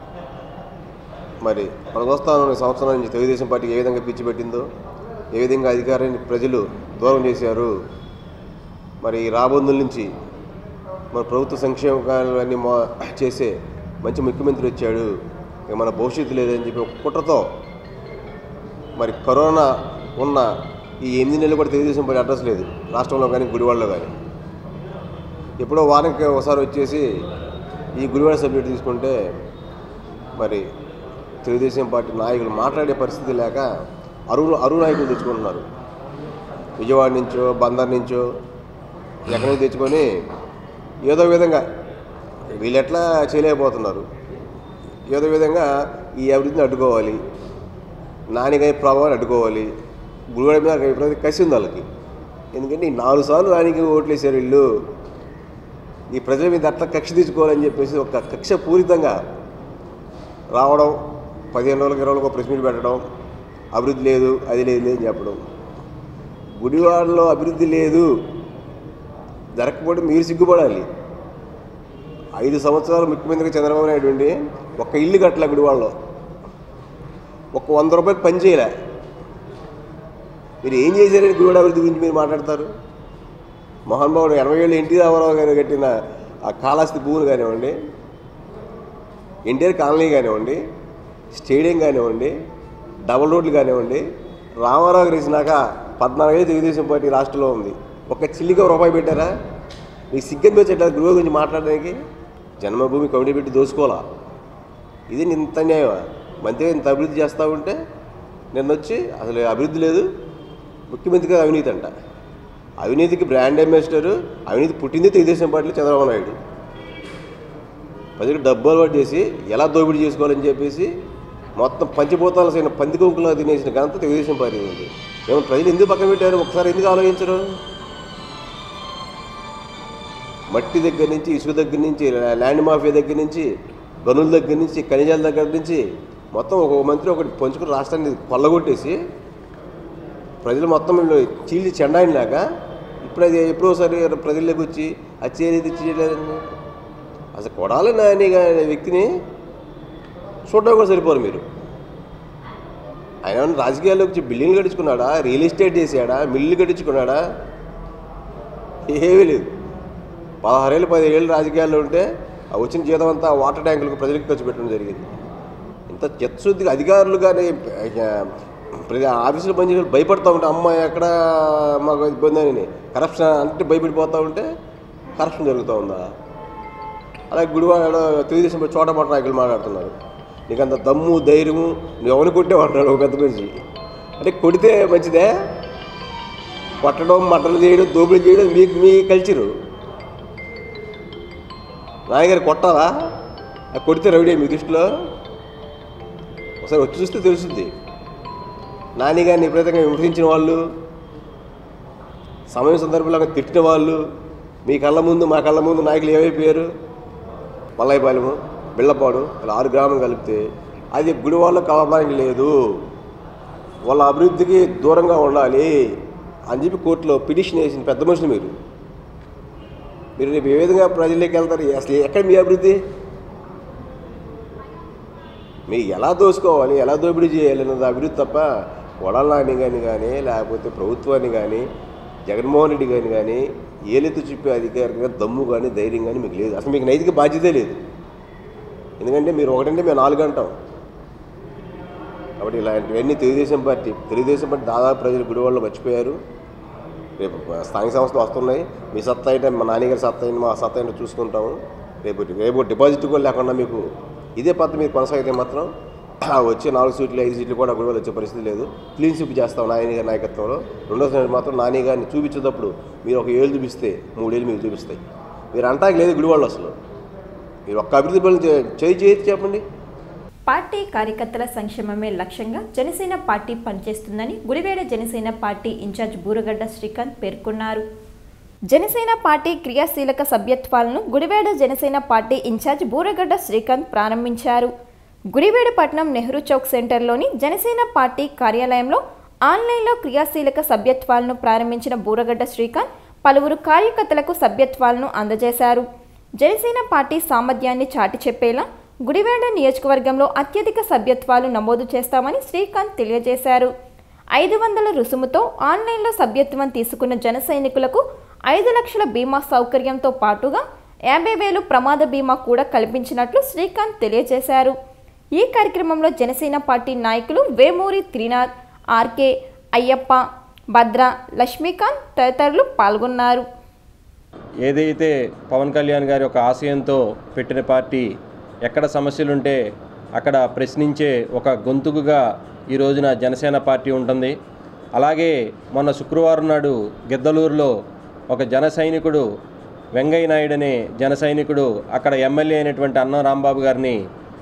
మరి మన వస్తాను సంవత్సరం నుంచి తెలుగుదేశం పార్టీకి ఏ విధంగా పిచ్చి పెట్టిందో ఏ విధంగా అధికారాన్ని ప్రజలు దూరం చేశారు మరి ఈ రాబందుల నుంచి మన ప్రభుత్వ సంక్షేమ కార్యాలన్నీ మా చేసే మంచి ముఖ్యమంత్రి వచ్చాడు ఇక మన భవిష్యత్తు లేదని చెప్పి ఒక కుట్రతో మరి కరోనా ఉన్న ఈ ఎనిమిది నెలలు కూడా తెలుగుదేశం పార్టీ అడ్రస్ లేదు రాష్ట్రంలో కానీ గుడివాడలో కానీ ఎప్పుడో వారానికి ఒకసారి వచ్చేసి ఈ గురువాడ సబ్జెక్ట్ తీసుకుంటే మరి తెలుగుదేశం పార్టీ నాయకులు మాట్లాడే పరిస్థితి లేక అరువు అరువు నాయకులు తెచ్చుకుంటున్నారు విజయవాడ నుంచో బందర్ నుంచో ఎక్కడి నుంచి తెచ్చుకొని ఏదో విధంగా వీళ్ళు ఎట్లా చేయలేకపోతున్నారు ఏదో విధంగా ఈ అభివృద్ధిని అడ్డుకోవాలి నానిగారి ప్రభావాన్ని అడ్డుకోవాలి గురువాడ మీద విపరీత కసి ఉంది వాళ్ళకి ఎందుకంటే ఈ నాలుగు సార్లు నానికి ఓట్లు వేసారు వీళ్ళు ఈ ప్రజల మీద అట్లా కక్ష తీసుకోవాలని చెప్పేసి ఒక కక్ష పూరితంగా రావడం పదిహేను రోజులకు ఇరవై రోజులకు ఒక ప్రెస్ మీట్ పెట్టడం అభివృద్ధి లేదు అది లేదు లేదు అని చెప్పడం గుడివాడలో అభివృద్ధి లేదు జరగకపోతే మీరు సిగ్గుపడాలి ఐదు సంవత్సరాలు ముఖ్యమంత్రిగా చంద్రబాబు నాయుడు ఉండి ఒక్క ఇల్లు కట్టలే గుడివాడలో ఒక వంద రూపాయలు పని చేయలే మీరు ఏం చేశారని గుడివాడ అభివృద్ధి గురించి మీరు మాట్లాడతారు మోహన్ బాబు ఎనభై ఏళ్ళు ఎన్టీ రామారావు గారు కట్టిన ఆ కాళహస్తి భూములు కానివ్వండి ఎన్టీఆర్ కాలనీ కానివ్వండి స్టేడియం కానివ్వండి డబుల్ రోడ్లు కానివ్వండి రామారావు గారు ఇచ్చినాక పద్నాలుగేళ్ళు తెలుగుదేశం పార్టీ రాష్ట్రంలో ఉంది ఒక చిల్లిగా రూపాయి పెట్టారా మీకు సిగ్గం వచ్చేట్లా గురువు గురించి మాట్లాడడానికి జన్మభూమి కమిటీ పెట్టి దోసుకోవాలా ఇది ఇంత న్యాయం మంత్రిగా ఇంత అభివృద్ధి చేస్తూ ఉంటే నిన్న వచ్చి అసలు అభివృద్ధి లేదు ముఖ్యమంత్రిగా అవినీతి అంట అవినీతికి బ్రాండ్ అంబాసిడర్ అవినీతి పుట్టింది తెలుగుదేశం పార్టీలో చంద్రబాబు నాయుడు ప్రజలకు డబ్బు అలవాటు చేసి ఎలా దోపిడీ చేసుకోవాలని చెప్పేసి మొత్తం పంచభూతాలసైన పంది కొంకులా తినేసిన ఘనత తెలుగుదేశం పార్టీ ఉంది ఏమో ప్రజలు ఎందుకు పక్కన పెట్టారు ఒకసారి ఎందుకు ఆలోచించరు మట్టి దగ్గర నుంచి ఇసుక దగ్గర నుంచి ల్యాండ్ మాఫియా దగ్గర నుంచి గనుల దగ్గర నుంచి ఖనిజాల దగ్గర నుంచి మొత్తం ఒక మంత్రి ఒకటి పంచుకుని రాష్ట్రాన్ని కొల్లగొట్టేసి ప్రజలు మొత్తం వీళ్ళు చీల్చి చెండాయిలాగా ఇప్పుడు అది ఎప్పుడో ఒకసారి ప్రజల్లోకి వచ్చి అది చేయలేదు ఇది చేయలేదని అసలు కొడాలి నాని అనే వ్యక్తిని చూడడం కూడా సరిపోరు మీరు ఆయన ఏమన్నా రాజకీయాల్లోకి వచ్చి బిల్డింగ్లు కట్టించుకున్నాడా రియల్ ఎస్టేట్ చేశాడా మిల్లు కట్టించుకున్నాడా ఏమీ లేదు పదహారేళ్ళు పదిహేళ్ళు రాజకీయాల్లో ఉంటే ఆ వచ్చిన జీతం అంతా వాటర్ ట్యాంకులకు ప్రజలకు ఖర్చు పెట్టడం జరిగింది ఇంత చిత్తశుద్ధిగా అధికారులు కానీ ప్రతి ఆఫీసులో పనిచేసే భయపడతా ఉంటే అమ్మాయి ఎక్కడ మాకు ఇబ్బంది అని కరప్షన్ అంటే భయపడిపోతూ ఉంటే కరప్షన్ జరుగుతూ ఉందా అలాగే గుడివాడ తెలుగుదేశం చోట పట్ల నాయకులు మాట్లాడుతున్నారు నీకు అంత దమ్ము ధైర్యము నువ్వు ఎవరిని కొట్టేవాడు ఒక పెద్ద గురించి అంటే కొడితే మంచిదే కొట్టడం మటలు చేయడం దోపిడీ చేయడం మీకు మీ కల్చరు నాయగారు కొట్టాలా ఆ కొడితే రవిడే మీ దృష్టిలో ఒకసారి వచ్చి చూస్తే తెలుస్తుంది నాని గారిని విపరీతంగా విమర్శించిన వాళ్ళు సమయం సందర్భంలో తిట్టిన వాళ్ళు మీ కళ్ళ ముందు మా కళ్ళ ముందు నాయకులు ఏమైపోయారు మల్లయ్యపాలెము బిళ్ళపాడు ఇలా ఆరు గ్రామం కలిపితే అది గుడివాళ్ళు కలవడానికి లేదు వాళ్ళ అభివృద్ధికి దూరంగా ఉండాలి అని చెప్పి కోర్టులో పిటిషన్ వేసిన పెద్ద మనుషులు మీరు మీరు రేపు ఏ విధంగా ప్రజల్లోకి వెళ్తారు అసలు ఎక్కడ మీ అభివృద్ధి మీరు ఎలా దోసుకోవాలి ఎలా దోపిడీ చేయాలి అన్నది అభివృద్ధి తప్ప వడలాని కానీ కానీ లేకపోతే ప్రభుత్వాన్ని కానీ జగన్మోహన్ రెడ్డి గారిని కానీ ఏలెత్తు చూపే అధికారిగా దమ్ము కానీ ధైర్యం కానీ మీకు లేదు అసలు మీకు నైతిక బాధ్యతే లేదు ఎందుకంటే మీరు ఒకటంటే మేము నాలుగు అంటాం కాబట్టి ఇలాంటివన్నీ తెలుగుదేశం పార్టీ తెలుగుదేశం పార్టీ దాదాపు ప్రజలు గుడివాళ్ళు మర్చిపోయారు రేపు స్థానిక సంస్థలు వస్తున్నాయి మీ సత్తా అయితే మా నాన్నగారి సత్తా అయింది మా సత్తా ఏంటో చూసుకుంటాము రేపు రేపు డిపాజిట్ కూడా లేకుండా మీకు ఇదే పద్ధతి మీరు కొనసాగితే మాత్రం ఆ వచ్చే నాలుగు సీట్లు ఐదు సీట్లు కూడా గుడివాళ్ళు వచ్చే పరిస్థితి లేదు క్లీన్ స్వీప్ చేస్తాం నాయని గారి నాయకత్వంలో రెండోసారి మాత్రం నాని గారిని చూపించేటప్పుడు మీరు ఒక ఏళ్ళు చూపిస్తే మూడేళ్ళు మీకు చూపిస్తాయి మీరు అంటానికి లేదు గుడివాళ్ళు అసలు మీరు ఒక్క అభివృద్ధి పనులు చే- చేయి చేయి చెప్పండి పార్టీ కార్యకర్తల సంక్షేమమే లక్ష్యంగా జనసేన పార్టీ పనిచేస్తుందని గుడివేడ జనసేన పార్టీ ఇన్ఛార్జ్ బూరగడ్డ శ్రీకాంత్ పేర్కొన్నారు జనసేన పార్టీ క్రియాశీలక సభ్యత్వాలను గుడివేడ జనసేన పార్టీ ఇన్ఛార్జ్ బూరగడ్డ శ్రీకాంత్ ప్రారంభించారు గుడివేడ పట్నం నెహ్రూ చౌక్ సెంటర్లోని జనసేన పార్టీ కార్యాలయంలో ఆన్లైన్లో క్రియాశీలక సభ్యత్వాలను ప్రారంభించిన బూరగడ్డ శ్రీకాంత్ పలువురు కార్యకర్తలకు సభ్యత్వాలను అందజేశారు జనసేన పార్టీ సామర్థ్యాన్ని చాటి చెప్పేలా గుడివేడ నియోజకవర్గంలో అత్యధిక సభ్యత్వాలు నమోదు చేస్తామని శ్రీకాంత్ తెలియజేశారు ఐదు వందల రుసుముతో ఆన్లైన్లో సభ్యత్వం తీసుకున్న జన సైనికులకు ఐదు లక్షల బీమా సౌకర్యంతో పాటుగా యాభై వేలు ప్రమాద బీమా కూడా కల్పించినట్లు శ్రీకాంత్ తెలియజేశారు ఈ కార్యక్రమంలో జనసేన పార్టీ నాయకులు వేమూరి త్రినాథ్ ఆర్కే అయ్యప్ప భద్ర లక్ష్మీకాంత్ తదితరులు పాల్గొన్నారు ఏదైతే పవన్ కళ్యాణ్ గారి ఒక ఆశయంతో పెట్టిన పార్టీ ఎక్కడ సమస్యలుంటే అక్కడ ప్రశ్నించే ఒక గొంతుకుగా ఈ రోజున జనసేన పార్టీ ఉంటుంది అలాగే మొన్న శుక్రవారం నాడు గిద్దలూరులో ఒక జన సైనికుడు వెంగయ్య నాయుడు అనే జన సైనికుడు అక్కడ ఎమ్మెల్యే అయినటువంటి అన్నం రాంబాబు గారిని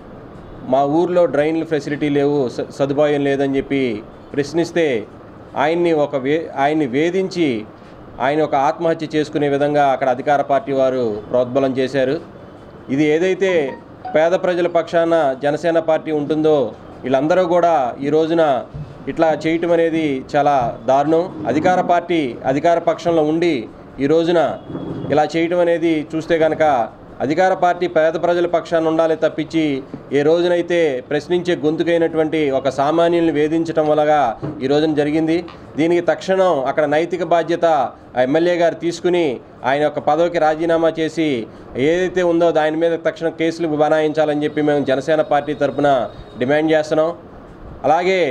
మా ఊర్లో డ్రైన్లు ఫెసిలిటీ లేవు స- సదుపాయం లేదని చెప్పి ప్రశ్నిస్తే ఆయన్ని ఒక వే ఆయన్ని వేధించి ఆయన ఒక ఆత్మహత్య చేసుకునే విధంగా అక్కడ అధికార పార్టీ వారు ప్రోద్బలం చేశారు ఇది ఏదైతే పేద ప్రజల పక్షాన జనసేన పార్టీ ఉంటుందో వీళ్ళందరూ కూడా ఈ రోజున ఇట్లా చేయటం అనేది చాలా దారుణం అధికార పార్టీ అధికార పక్షంలో ఉండి ఈ రోజున ఇలా చేయటం అనేది చూస్తే కనుక అధికార పార్టీ పేద ప్రజల పక్షాన ఉండాలి తప్పించి ఏ రోజునైతే ప్రశ్నించే గొంతుకైనటువంటి ఒక సామాన్యుల్ని వేధించడం వల్లగా ఈ రోజున జరిగింది దీనికి తక్షణం అక్కడ నైతిక బాధ్యత ఆ ఎమ్మెల్యే గారు తీసుకుని ఆయన యొక్క పదవికి రాజీనామా చేసి ఏదైతే ఉందో దాని మీద తక్షణం కేసులు బనాయించాలని చెప్పి మేము జనసేన పార్టీ తరఫున డిమాండ్ చేస్తున్నాం అలాగే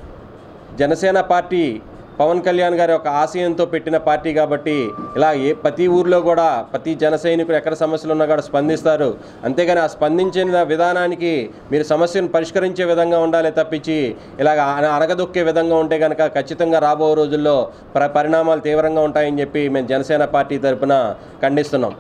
జనసేన పార్టీ పవన్ కళ్యాణ్ గారి ఒక ఆశయంతో పెట్టిన పార్టీ కాబట్టి ఇలా ఏ ప్రతి ఊర్లో కూడా ప్రతి జన సైనికుడు ఎక్కడ సమస్యలు ఉన్నా కూడా స్పందిస్తారు అంతేగాని ఆ స్పందించిన విధానానికి మీరు సమస్యను పరిష్కరించే విధంగా ఉండాలి తప్పించి ఇలాగ అన- అనగదొక్కే విధంగా ఉంటే కనుక ఖచ్చితంగా రాబో రోజుల్లో ప్ర పరిణామాలు తీవ్రంగా ఉంటాయని చెప్పి మేము జనసేన పార్టీ తరఫున ఖండిస్తున్నాం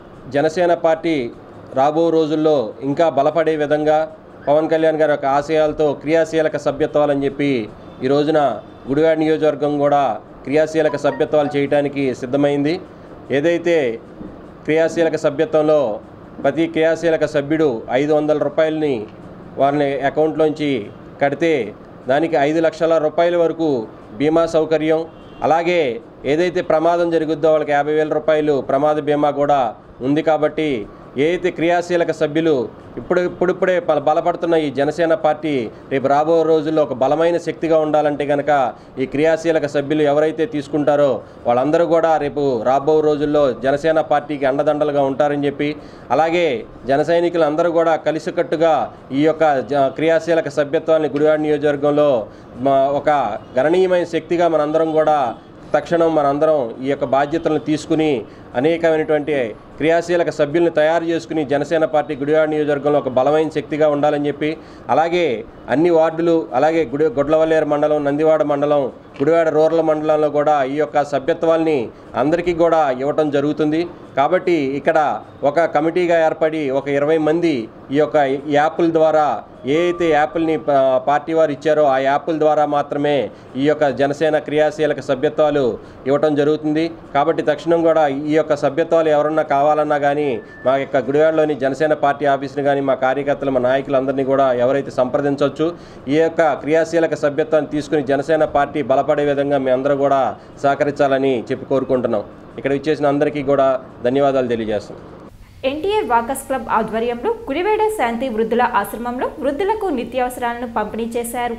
జనసేన పార్టీ రాబో రోజుల్లో ఇంకా బలపడే విధంగా పవన్ కళ్యాణ్ గారి యొక్క ఆశయాలతో క్రియాశీలక సభ్యత్వాలని చెప్పి ఈ రోజున గుడివాడ నియోజకవర్గం కూడా క్రియాశీలక సభ్యత్వాలు చేయడానికి సిద్ధమైంది ఏదైతే క్రియాశీలక సభ్యత్వంలో ప్రతి క్రియాశీలక సభ్యుడు ఐదు వందల రూపాయలని వారిని అకౌంట్లోంచి కడితే దానికి ఐదు లక్షల రూపాయల వరకు బీమా సౌకర్యం అలాగే ఏదైతే ప్రమాదం జరుగుద్దో వాళ్ళకి యాభై వేల రూపాయలు ప్రమాద బీమా కూడా ఉంది కాబట్టి ఏదైతే క్రియాశీలక సభ్యులు ఇప్పుడు ఇప్పుడిప్పుడే బల- బలపడుతున్న ఈ జనసేన పార్టీ రేపు రాబో రోజుల్లో ఒక బలమైన శక్తిగా ఉండాలంటే కనుక ఈ క్రియాశీలక సభ్యులు ఎవరైతే తీసుకుంటారో వాళ్ళందరూ కూడా రేపు రాబో రోజుల్లో జనసేన పార్టీకి అండదండలుగా ఉంటారని చెప్పి అలాగే జన సైనికులు అందరూ కూడా కలిసికట్టుగా ఈ యొక్క జ- క్రియాశీలక సభ్యత్వాన్ని గుడివాడ నియోజకవర్గంలో మా- ఒక గణనీయమైన శక్తిగా మనందరం కూడా తక్షణం మనందరం ఈ యొక్క బాధ్యతలను తీసుకుని అనేకమైనటువంటి క్రియాశీలక సభ్యుల్ని తయారు చేసుకుని జనసేన పార్టీ గుడివాడ నియోజకవర్గంలో ఒక బలమైన శక్తిగా ఉండాలని చెప్పి అలాగే అన్ని వార్డులు అలాగే గుడి గొడ్లవల్లేరు మండలం నందివాడ మండలం గుడివాడ రూరల్ మండలంలో కూడా ఈ యొక్క సభ్యత్వాల్ని అందరికీ కూడా ఇవ్వటం జరుగుతుంది కాబట్టి ఇక్కడ ఒక కమిటీగా ఏర్పడి ఒక ఇరవై మంది ఈ యొక్క యాప్ల ద్వారా ఏ అయితే యాప్ల్ని ప- పార్టీ వారు ఇచ్చారో ఆ యాప్ల ద్వారా మాత్రమే ఈ యొక్క జనసేన క్రియాశీలక సభ్యత్వాలు ఇవ్వటం జరుగుతుంది కాబట్టి తక్షణం కూడా ఈ యొక్క సభ్యత్వాలు ఎవరన్నా కావాలన్నా కానీ మా యొక్క గుడివాడలోని జనసేన పార్టీ ఆఫీస్ని కానీ మా కార్యకర్తలు మా నాయకులందరినీ కూడా ఎవరైతే సంప్రదించవచ్చు ఈ యొక్క క్రియాశీలక సభ్యత్వాన్ని తీసుకుని జనసేన పార్టీ బలపడే విధంగా మీ అందరూ కూడా సహకరించాలని చెప్పి కోరుకుంటున్నాం ఇక్కడ ఇచ్చేసిన అందరికీ కూడా ధన్యవాదాలు తెలియజేస్తున్నాం ఎన్టీఆర్ వాకర్స్ క్లబ్ ఆధ్వర్యంలో గుడివేడ శాంతి వృద్ధుల ఆశ్రమంలో వృద్ధులకు నిత్యావసరాలను పంపిణీ చేశారు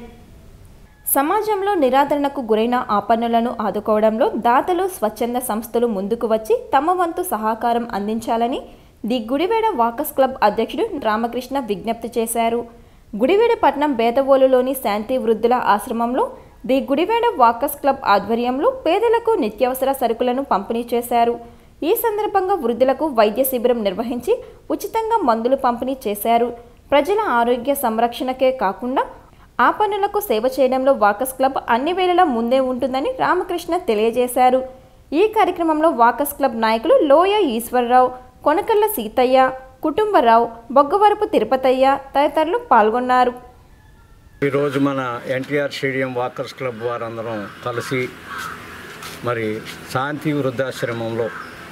సమాజంలో నిరాదరణకు గురైన ఆపన్నులను ఆదుకోవడంలో దాతలు స్వచ్ఛంద సంస్థలు ముందుకు వచ్చి తమ వంతు సహకారం అందించాలని ది గుడివేడ వాకర్స్ క్లబ్ అధ్యక్షుడు రామకృష్ణ విజ్ఞప్తి చేశారు గుడివేడ పట్నం బేతవోలులోని శాంతి వృద్ధుల ఆశ్రమంలో ది గుడివేడ వాకర్స్ క్లబ్ ఆధ్వర్యంలో పేదలకు నిత్యావసర సరుకులను పంపిణీ చేశారు ఈ సందర్భంగా వృద్ధులకు వైద్య శిబిరం నిర్వహించి ఉచితంగా మందులు పంపిణీ చేశారు ప్రజల ఆరోగ్య సంరక్షణకే కాకుండా ఆ పనులకు సేవ చేయడంలో వాకస్ క్లబ్ అన్ని వేళలా ముందే ఉంటుందని రామకృష్ణ తెలియజేశారు ఈ కార్యక్రమంలో వాకస్ క్లబ్ నాయకులు లోయ ఈశ్వరరావు కొనకళ్ళ సీతయ్య కుటుంబరావు బొగ్గవరపు తిరుపతయ్య తదితరులు పాల్గొన్నారు ఈరోజు మన ఎన్టీఆర్ స్టేడియం వాకర్స్ క్లబ్ వారందరం కలిసి మరి శాంతి వృద్ధాశ్రమంలో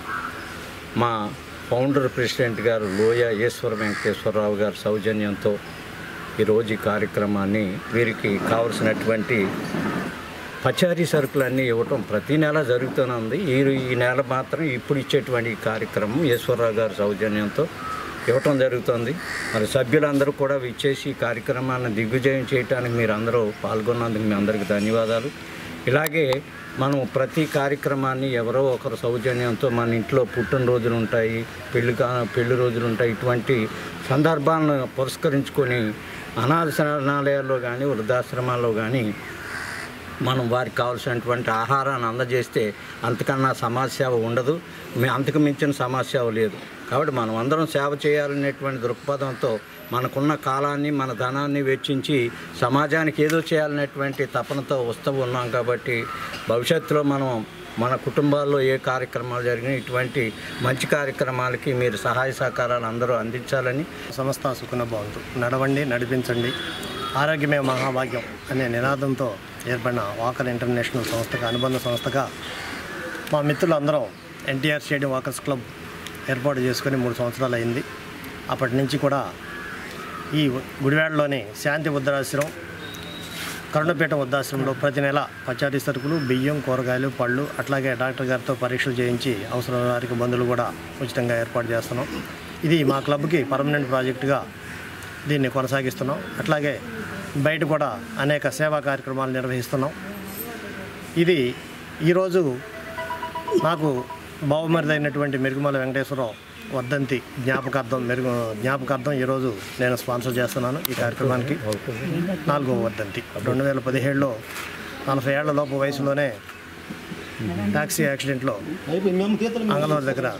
మా ఫౌండర్ ప్రెసిడెంట్ గారు లోయ ఈశ్వర వెంకటేశ్వరరావు గారి సౌజన్యంతో ఈరోజు ఈ కార్యక్రమాన్ని వీరికి కావలసినటువంటి పచారీ సరుకులన్నీ ఇవ్వటం ప్రతి నెల జరుగుతూనే ఉంది ఈ ఈ నెల మాత్రం ఇప్పుడు ఇచ్చేటువంటి ఈ కార్యక్రమం ఈశ్వరరావు గారి సౌజన్యంతో ఇవ్వటం జరుగుతుంది మరి సభ్యులందరూ కూడా ఇచ్చేసి ఈ కార్యక్రమాన్ని దిగ్విజయం చేయడానికి మీరు అందరూ పాల్గొన్నందుకు మీ అందరికీ ధన్యవాదాలు ఇలాగే మనం ప్రతి కార్యక్రమాన్ని ఎవరో ఒకరు సౌజన్యంతో మన ఇంట్లో పుట్టినరోజులు ఉంటాయి పెళ్లి కా పెళ్లి రోజులు ఉంటాయి ఇటువంటి సందర్భాలను పురస్కరించుకొని అనాథ శరణాలయాల్లో కానీ వృద్ధాశ్రమాల్లో కానీ మనం వారికి కావాల్సినటువంటి ఆహారాన్ని అందజేస్తే అంతకన్నా సమాజసేవ ఉండదు మీ అంతకు మించిన సమాజసేవ లేదు కాబట్టి మనం అందరం సేవ చేయాలనేటువంటి దృక్పథంతో మనకున్న కాలాన్ని మన ధనాన్ని వెచ్చించి సమాజానికి ఏదో చేయాలనేటువంటి తపనతో వస్తూ ఉన్నాం కాబట్టి భవిష్యత్తులో మనం మన కుటుంబాల్లో ఏ కార్యక్రమాలు జరిగినా ఇటువంటి మంచి కార్యక్రమాలకి మీరు సహాయ సహకారాలు అందరూ అందించాలని సంస్థ సుఖన బాగుంటు నడవండి నడిపించండి ఆరోగ్యమే మహాభాగ్యం అనే నినాదంతో ఏర్పడిన వాకర్ ఇంటర్నేషనల్ సంస్థగా అనుబంధ సంస్థగా మా మిత్రులందరం ఎన్టీఆర్ స్టేడియం వాకర్స్ క్లబ్ ఏర్పాటు చేసుకొని మూడు సంవత్సరాలు అయింది అప్పటి నుంచి కూడా ఈ గుడివాడలోని శాంతి వృద్ధాశ్రమం కరుణపేట వృద్ధాశ్రమంలో ప్రతి నెల పచారీ సరుకులు బియ్యం కూరగాయలు పళ్ళు అట్లాగే డాక్టర్ గారితో పరీక్షలు చేయించి అవసరం వారికి మందులు కూడా ఉచితంగా ఏర్పాటు చేస్తున్నాం ఇది మా క్లబ్కి పర్మనెంట్ ప్రాజెక్టుగా దీన్ని కొనసాగిస్తున్నాం అట్లాగే బయట కూడా అనేక సేవా కార్యక్రమాలు నిర్వహిస్తున్నాం ఇది ఈరోజు నాకు బావమరిదైనటువంటి మెరుగుమల వెంకటేశ్వరరావు వర్ధంతి జ్ఞాపకార్థం మెరుగు జ్ఞాపకార్థం ఈరోజు నేను స్పాన్సర్ చేస్తున్నాను ఈ కార్యక్రమానికి నాలుగో వర్ధంతి రెండు వేల పదిహేడులో నలభై ఏళ్ల లోపు వయసులోనే ట్యాక్సీ యాక్సిడెంట్లో అంగళవారి దగ్గర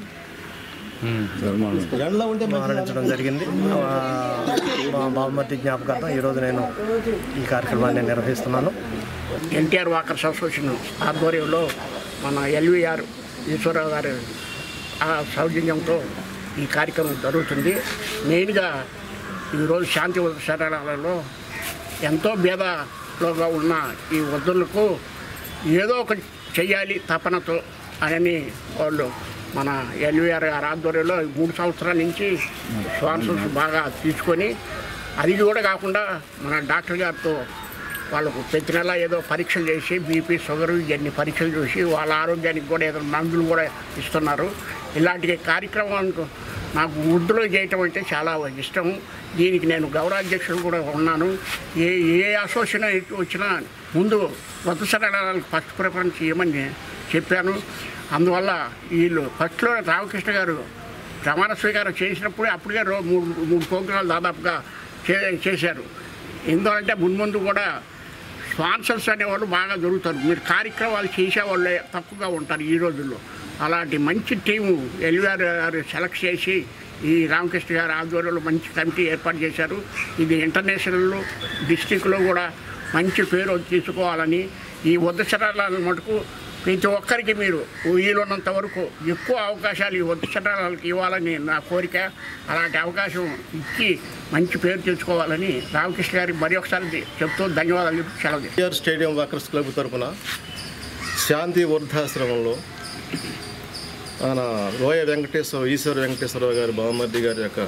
మరణించడం జరిగింది ఆ, మా బాబుమతి జ్ఞాపకార్థం ఈరోజు నేను ఈ కార్యక్రమాన్ని నిర్వహిస్తున్నాను ఎన్టీఆర్ వాకర్స్ అసోసియేషన్ ఆధ్వర్యంలో మన ఎల్విఆర్ ఈశ్వరరావు గారి ఆ సౌజన్యంతో ఈ కార్యక్రమం జరుగుతుంది మెయిన్గా ఈరోజు శాంతి శరణాలలో ఎంతో భేదలోగా ఉన్న ఈ వృద్ధులకు ఏదో ఒకటి చెయ్యాలి తపనతో అని వాళ్ళు మన ఎల్విఆర్ గారి ఆధ్వర్యంలో ఈ మూడు సంవత్సరాల నుంచి స్పాన్సర్స్ బాగా తీసుకొని అది కూడా కాకుండా మన డాక్టర్ గారితో వాళ్ళకు ప్రతి నెల ఏదో పరీక్షలు చేసి బీపీ షుగర్ ఇవన్నీ పరీక్షలు చూసి వాళ్ళ ఆరోగ్యానికి కూడా ఏదో మందులు కూడా ఇస్తున్నారు ఇలాంటి కార్యక్రమాలకు నాకు వృద్ధులు చేయటం అంటే చాలా ఇష్టం దీనికి నేను గౌరవాధ్యక్షుడు కూడా ఉన్నాను ఏ ఏ అసోసియేషన్ వచ్చినా ముందు వృద్ధ సరణాలకు ఫస్ట్ ప్రిఫరెన్స్ ఇవ్వమని చెప్పాను అందువల్ల వీళ్ళు ఫస్ట్లో రామకృష్ణ గారు ప్రమాణ స్వీకారం చేసినప్పుడే అప్పుడే రో మూడు మూడు ప్రోగ్రాలు దాదాపుగా చే చేశారు ఎందుకంటే మున్ముందు కూడా స్పాన్సర్స్ అనేవాళ్ళు బాగా దొరుకుతారు మీరు కార్యక్రమాలు చేసేవాళ్ళే తక్కువగా ఉంటారు ఈ రోజుల్లో అలాంటి మంచి టీము ఎల్విఆర్ గారు సెలెక్ట్ చేసి ఈ రామకృష్ణ గారి ఆధ్వర్యంలో మంచి కమిటీ ఏర్పాటు చేశారు ఇది ఇంటర్నేషనల్ డిస్టిక్లో కూడా మంచి పేరు తీసుకోవాలని ఈ వద్దశరాలను మటుకు ప్రతి ఒక్కరికి మీరు వీలున్నంత వరకు ఎక్కువ అవకాశాలు ఈ వద్దశరాలకు ఇవ్వాలని నా కోరిక అలాంటి అవకాశం ఇచ్చి మంచి పేరు తెచ్చుకోవాలని రామకృష్ణ గారికి మరి ఒకసారి చెప్తూ ధన్యవాదాలు చెప్పి సెలవు తీసుకుంటున్నాను. ఎన్టీఆర్ స్టేడియం వాకర్స్ క్లబ్ తరపున శాంతి వృద్ధాశ్రమంలో మన లోయ వెంకటేశ్వర ఈశ్వర వెంకటేశ్వరరావు గారి బామ్మర్ది గారి యొక్క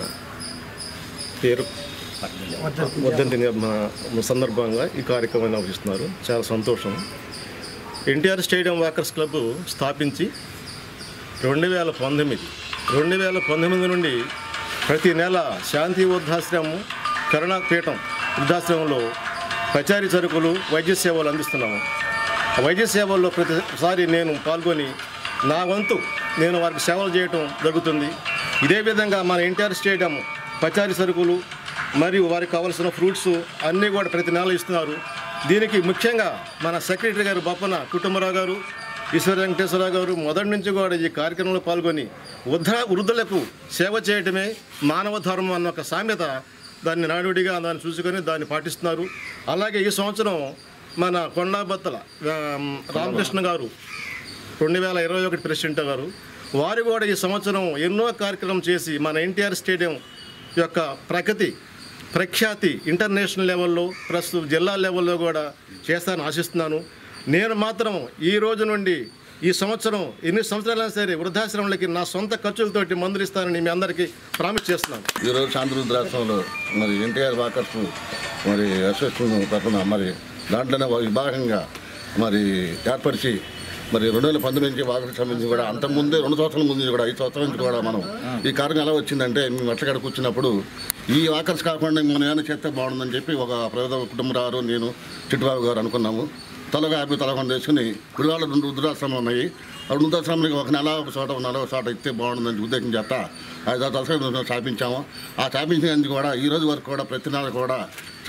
పేరు వర్ధంతి నిర్మ- సందర్భంగా ఈ కార్యక్రమాన్ని నిర్వహిస్తున్నారు చాలా సంతోషం ఎన్టీఆర్ స్టేడియం వాకర్స్ క్లబ్ స్థాపించి రెండు వేల పంతొమ్మిది రెండు వేల పంతొమ్మిది నుండి ప్రతి నెల శాంతి వృద్ధాశ్రమం కరుణాపీఠం వృద్ధాశ్రమంలో పచారీ సరుకులు వైద్య సేవలు అందిస్తున్నాము ఆ వైద్య సేవల్లో ప్రతిసారి నేను పాల్గొని నా వంతు నేను వారికి సేవలు చేయటం జరుగుతుంది ఇదే విధంగా మన ఎన్టీఆర్ స్టేడియం పచారీ సరుకులు మరియు వారికి కావాల్సిన ఫ్రూట్స్ అన్నీ కూడా ప్రతి నెల ఇస్తున్నారు దీనికి ముఖ్యంగా మన సెక్రటరీ గారు బొప్పన కుటుంబరావు గారు ఈశ్వర వెంకటేశ్వరరావు గారు మొదటి నుంచి కూడా ఈ కార్యక్రమంలో పాల్గొని వృద్ధ వృద్ధులకు సేవ చేయటమే మానవ ధర్మం అన్న ఒక సామెత దాన్ని నానుడిగా దాన్ని చూసుకొని దాన్ని పాటిస్తున్నారు అలాగే ఈ సంవత్సరం మన కొండాబత్తల ఆ, రామకృష్ణ గారు రెండు వేల ఇరవై ఒకటి ప్రెసిడెంట్ గారు వారు కూడా ఈ సంవత్సరం ఎన్నో కార్యక్రమం చేసి మన ఎన్టీఆర్ స్టేడియం యొక్క ప్రగతి ప్రఖ్యాతి ఇంటర్నేషనల్ లెవెల్లో ప్రస్తుతం జిల్లా లెవెల్లో కూడా చేస్తానని ఆశిస్తున్నాను నేను మాత్రం ఈ రోజు నుండి ఈ సంవత్సరం ఎన్ని సంవత్సరాలైనా సరే వృద్ధాశ్రమాలకి నా సొంత ఖర్చులతోటి మందులు ఇస్తానని మీ అందరికీ ప్రామిస్ చేస్తున్నాను ఈరోజు శాంతిరుద్రాశ్రమంలో మరి ఎన్టీఆర్ వాకర్స్ మరి అసోసియేషన్ తరఫున మరి దాంట్లోనే విభాగంగా మరి ఏర్పరిచి మరి రెండు వేల పంతొమ్మిది నుంచి వాకర్కి సంబంధించి కూడా అంతకుముందే రెండు సంవత్సరాల ముందు నుంచి కూడా ఐదు సంవత్సరాల నుంచి కూడా మనం ఈ కార్యం ఎలా వచ్చిందంటే మేము ఎట్లకాడ కూర్చున్నప్పుడు ఈ వాకర్స్ కాకుండా మనం ఏమైనా చేస్తే బాగుంటుందని చెప్పి ఒక ప్రవేద కుటుంబరారు నేను చిట్టుబాబు గారు అనుకున్నాము తలగా యాభై తలకొండ వేసుకుని గుడివాళ్ళ రెండు వృద్ధాశ్రమాలు ఉన్నాయి ఆ వృద్ధాశ్రమానికి ఒక నెల ఒక చోట ఒక నెల ఒక చోట ఇస్తే బాగుంటుందని ఉద్దేశం చేస్తా ఐదు ఆరు తలసరి స్థాపించాము ఆ స్థాపించినందుకు కూడా ఈ రోజు వరకు కూడా ప్రతి నెల కూడా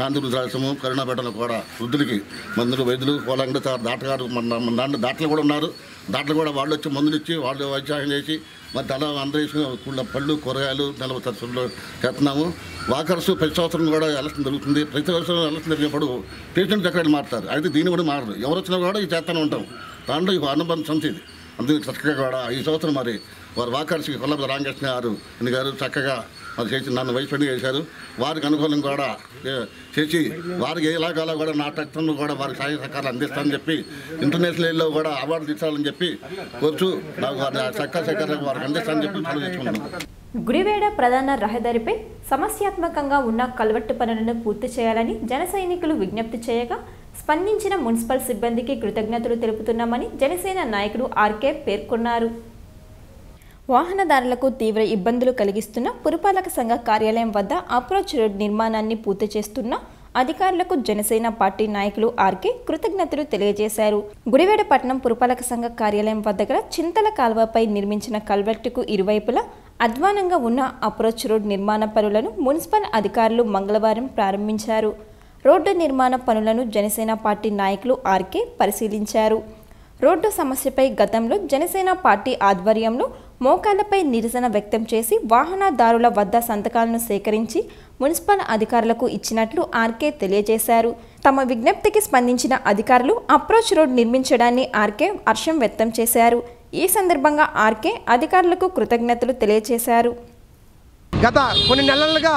శాంతి వృద్ధాశ్రమం కరుణాపేటలో కూడా వృద్ధులకి మందులు వైద్యులు పోలంగా దాటగారు మన మన దాంట్లో దాంట్లో కూడా ఉన్నారు దాంట్లో కూడా వాళ్ళు వచ్చి మందులు ఇచ్చి వాళ్ళు వైద్యం చేసి మరి తల అందరూ వేసుకుని కుళ్ళ పళ్ళు కూరగాయలు నెల తరచులు చేస్తున్నాము వాకర్స్ ప్రతి సంవత్సరం కూడా ఎలక్షన్ జరుగుతుంది ప్రతి సంవత్సరం ఎలక్షన్ జరిగినప్పుడు పేషెంట్ ఎక్కడ మారుతారు అయితే దీన్ని కూడా మారదు ఎవరు వచ్చినా కూడా ఈ చేస్తూనే ఉంటాం దాంట్లో ఈ అనుబంధం సంస్థ అందుకే చక్కగా కూడా ఈ సంవత్సరం మరి వారు వాకర్స్కి కొల్లబ రామకృష్ణ గారు ఇన్ని గారు చక్కగా మరి చేసి నన్ను వైస్ ఫ్రెండ్గా చేశారు వారికి అనుకూలం కూడా ఏ, చేసి వారికి ఎలాగలా కూడా నా టక్తంలో కూడా వారికి సహాయ సహకారాలు అందిస్తానని చెప్పి ఇంటర్నేషనల్ లెవెల్లో కూడా అవార్డు తీసుకోవాలని చెప్పి కోరుచు నాకు వారి సహకార సహకారాలు వారికి అందిస్తానని చెప్పి సెలవు చేసుకుంటున్నాను గుడివేడ ప్రధాన రహదారిపై సమస్యాత్మకంగా ఉన్న కల్వట్టు పనులను పూర్తి చేయాలని జన సైనికులు విజ్ఞప్తి చేయగా స్పందించిన మున్సిపల్ సిబ్బందికి కృతజ్ఞతలు తెలుపుతున్నామని జనసేన నాయకుడు ఆర్కే పేర్కొన్నారు వాహనదారులకు తీవ్ర ఇబ్బందులు కలిగిస్తున్న పురపాలక సంఘ కార్యాలయం వద్ద అప్రోచ్ రోడ్ నిర్మాణాన్ని పూర్తి చేస్తున్న అధికారులకు జనసేన పార్టీ నాయకులు ఆర్కే కృతజ్ఞతలు తెలియజేశారు గుడివేడ పట్టణం పురపాలక సంఘ కార్యాలయం వద్ద గల చింతల కాల్వపై నిర్మించిన కల్వర్టుకు ఇరువైపులా అధ్వానంగా ఉన్న అప్రోచ్ రోడ్ నిర్మాణ పనులను మున్సిపల్ అధికారులు మంగళవారం ప్రారంభించారు రోడ్డు నిర్మాణ పనులను జనసేన పార్టీ నాయకులు ఆర్కే పరిశీలించారు రోడ్డు సమస్యపై గతంలో జనసేన పార్టీ ఆధ్వర్యంలో మోకాళ్లపై నిరసన వ్యక్తం చేసి వాహనదారుల వద్ద సంతకాలను సేకరించి మున్సిపల్ అధికారులకు ఇచ్చినట్లు ఆర్కే తెలియజేశారు తమ విజ్ఞప్తికి స్పందించిన అధికారులు అప్రోచ్ రోడ్ నిర్మించడాన్ని ఆర్కే హర్షం వ్యక్తం చేశారు ఈ సందర్భంగా ఆర్కే అధికారులకు కృతజ్ఞతలు తెలియజేశారు గత కొన్ని నెలలుగా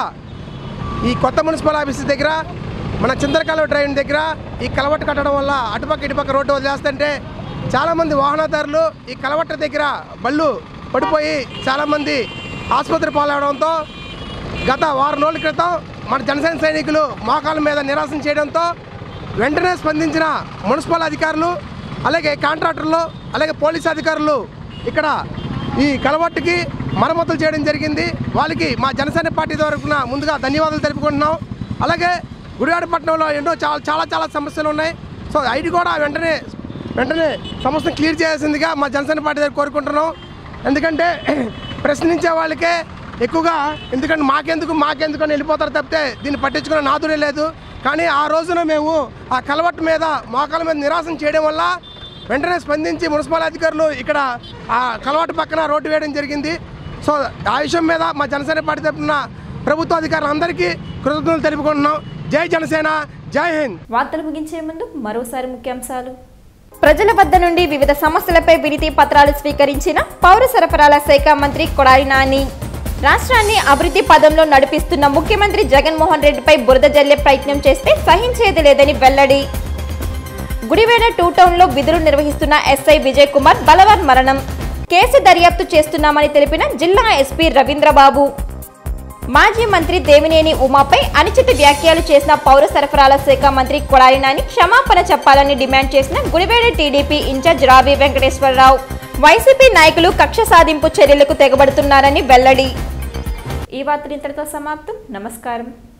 ఈ కొత్త మున్సిపల్ ఆఫీస్ దగ్గర మన చింతలకాల డ్రైన్ దగ్గర ఈ కలవట్టు కట్టడం వల్ల అటుపక్క ఇటుపక్క రోడ్డు వదిలేస్తుంటే చాలామంది వాహనదారులు ఈ కలవట్ట దగ్గర బళ్ళు పడిపోయి చాలామంది ఆసుపత్రి పాలవడంతో గత వారం రోజుల క్రితం మన జనసేన సైనికులు మోకాళ్ళ మీద నిరాశం చేయడంతో వెంటనే స్పందించిన మున్సిపల్ అధికారులు అలాగే కాంట్రాక్టర్లు అలాగే పోలీస్ అధికారులు ఇక్కడ ఈ కలవట్టుకి మరమ్మతులు చేయడం జరిగింది వాళ్ళకి మా జనసేన పార్టీ తరఫున ముందుగా ధన్యవాదాలు తెలుపుకుంటున్నాం అలాగే గుడివాడ పట్టణంలో ఎన్నో చాలా చాలా చాలా సమస్యలు ఉన్నాయి సో ఐడి కూడా వెంటనే వెంటనే సమస్యను క్లియర్ చేయాల్సిందిగా మా జనసేన పార్టీ దగ్గర కోరుకుంటున్నాం ఎందుకంటే ప్రశ్నించే వాళ్ళకే ఎక్కువగా ఎందుకంటే మాకెందుకు మాకెందుకు అని వెళ్ళిపోతారు తప్పితే దీన్ని పట్టించుకునే నాదుడే లేదు కానీ ఆ రోజున మేము ఆ కలవట్టు మీద మోకాల మీద నిరాశం చేయడం వల్ల వెంటనే స్పందించి మున్సిపల్ అధికారులు ఇక్కడ ఆ కలవాటు పక్కన రోడ్డు వేయడం జరిగింది సో ఆ విషయం మీద మా జనసేన పార్టీ తరఫున ప్రభుత్వ అధికారులందరికీ కృతజ్ఞతలు తెలుపుకుంటున్నాం జై జనసేన జై హింద్ వార్తలు ముగించే ముందు మరోసారి ముఖ్యాంశాలు ప్రజల వద్ద నుండి వివిధ సమస్యలపై వినతి పత్రాలు స్వీకరించిన పౌర సరఫరాల శాఖ మంత్రి కొడాలి నాని రాష్ట్రాన్ని అభివృద్ధి పదంలో నడిపిస్తున్న ముఖ్యమంత్రి జగన్మోహన్ రెడ్డిపై బురద జల్లే ప్రయత్నం చేస్తే సహించేది లేదని వెల్లడి గుడివేడ టూ టౌన్ లో విధులు నిర్వహిస్తున్న ఎస్ఐ విజయ్ కుమార్ బలవర్ మరణం కేసు దర్యాప్తు చేస్తున్నామని తెలిపిన జిల్లా ఎస్పీ రవీంద్రబాబు మాజీ మంత్రి దేవినేని ఉమాపై అనుచిత వ్యాఖ్యలు చేసిన పౌర సరఫరాల శాఖ మంత్రి కొడాలి నాని క్షమాపణ చెప్పాలని డిమాండ్ చేసిన గుడివేడ టీడీపీ ఇన్ఛార్జ్ రావి వెంకటేశ్వరరావు వైసీపీ నాయకులు కక్ష సాధింపు చర్యలకు తెగబడుతున్నారని వెల్లడి ఈ వార్తలు ఇంతటితో సమాప్తం నమస్కారం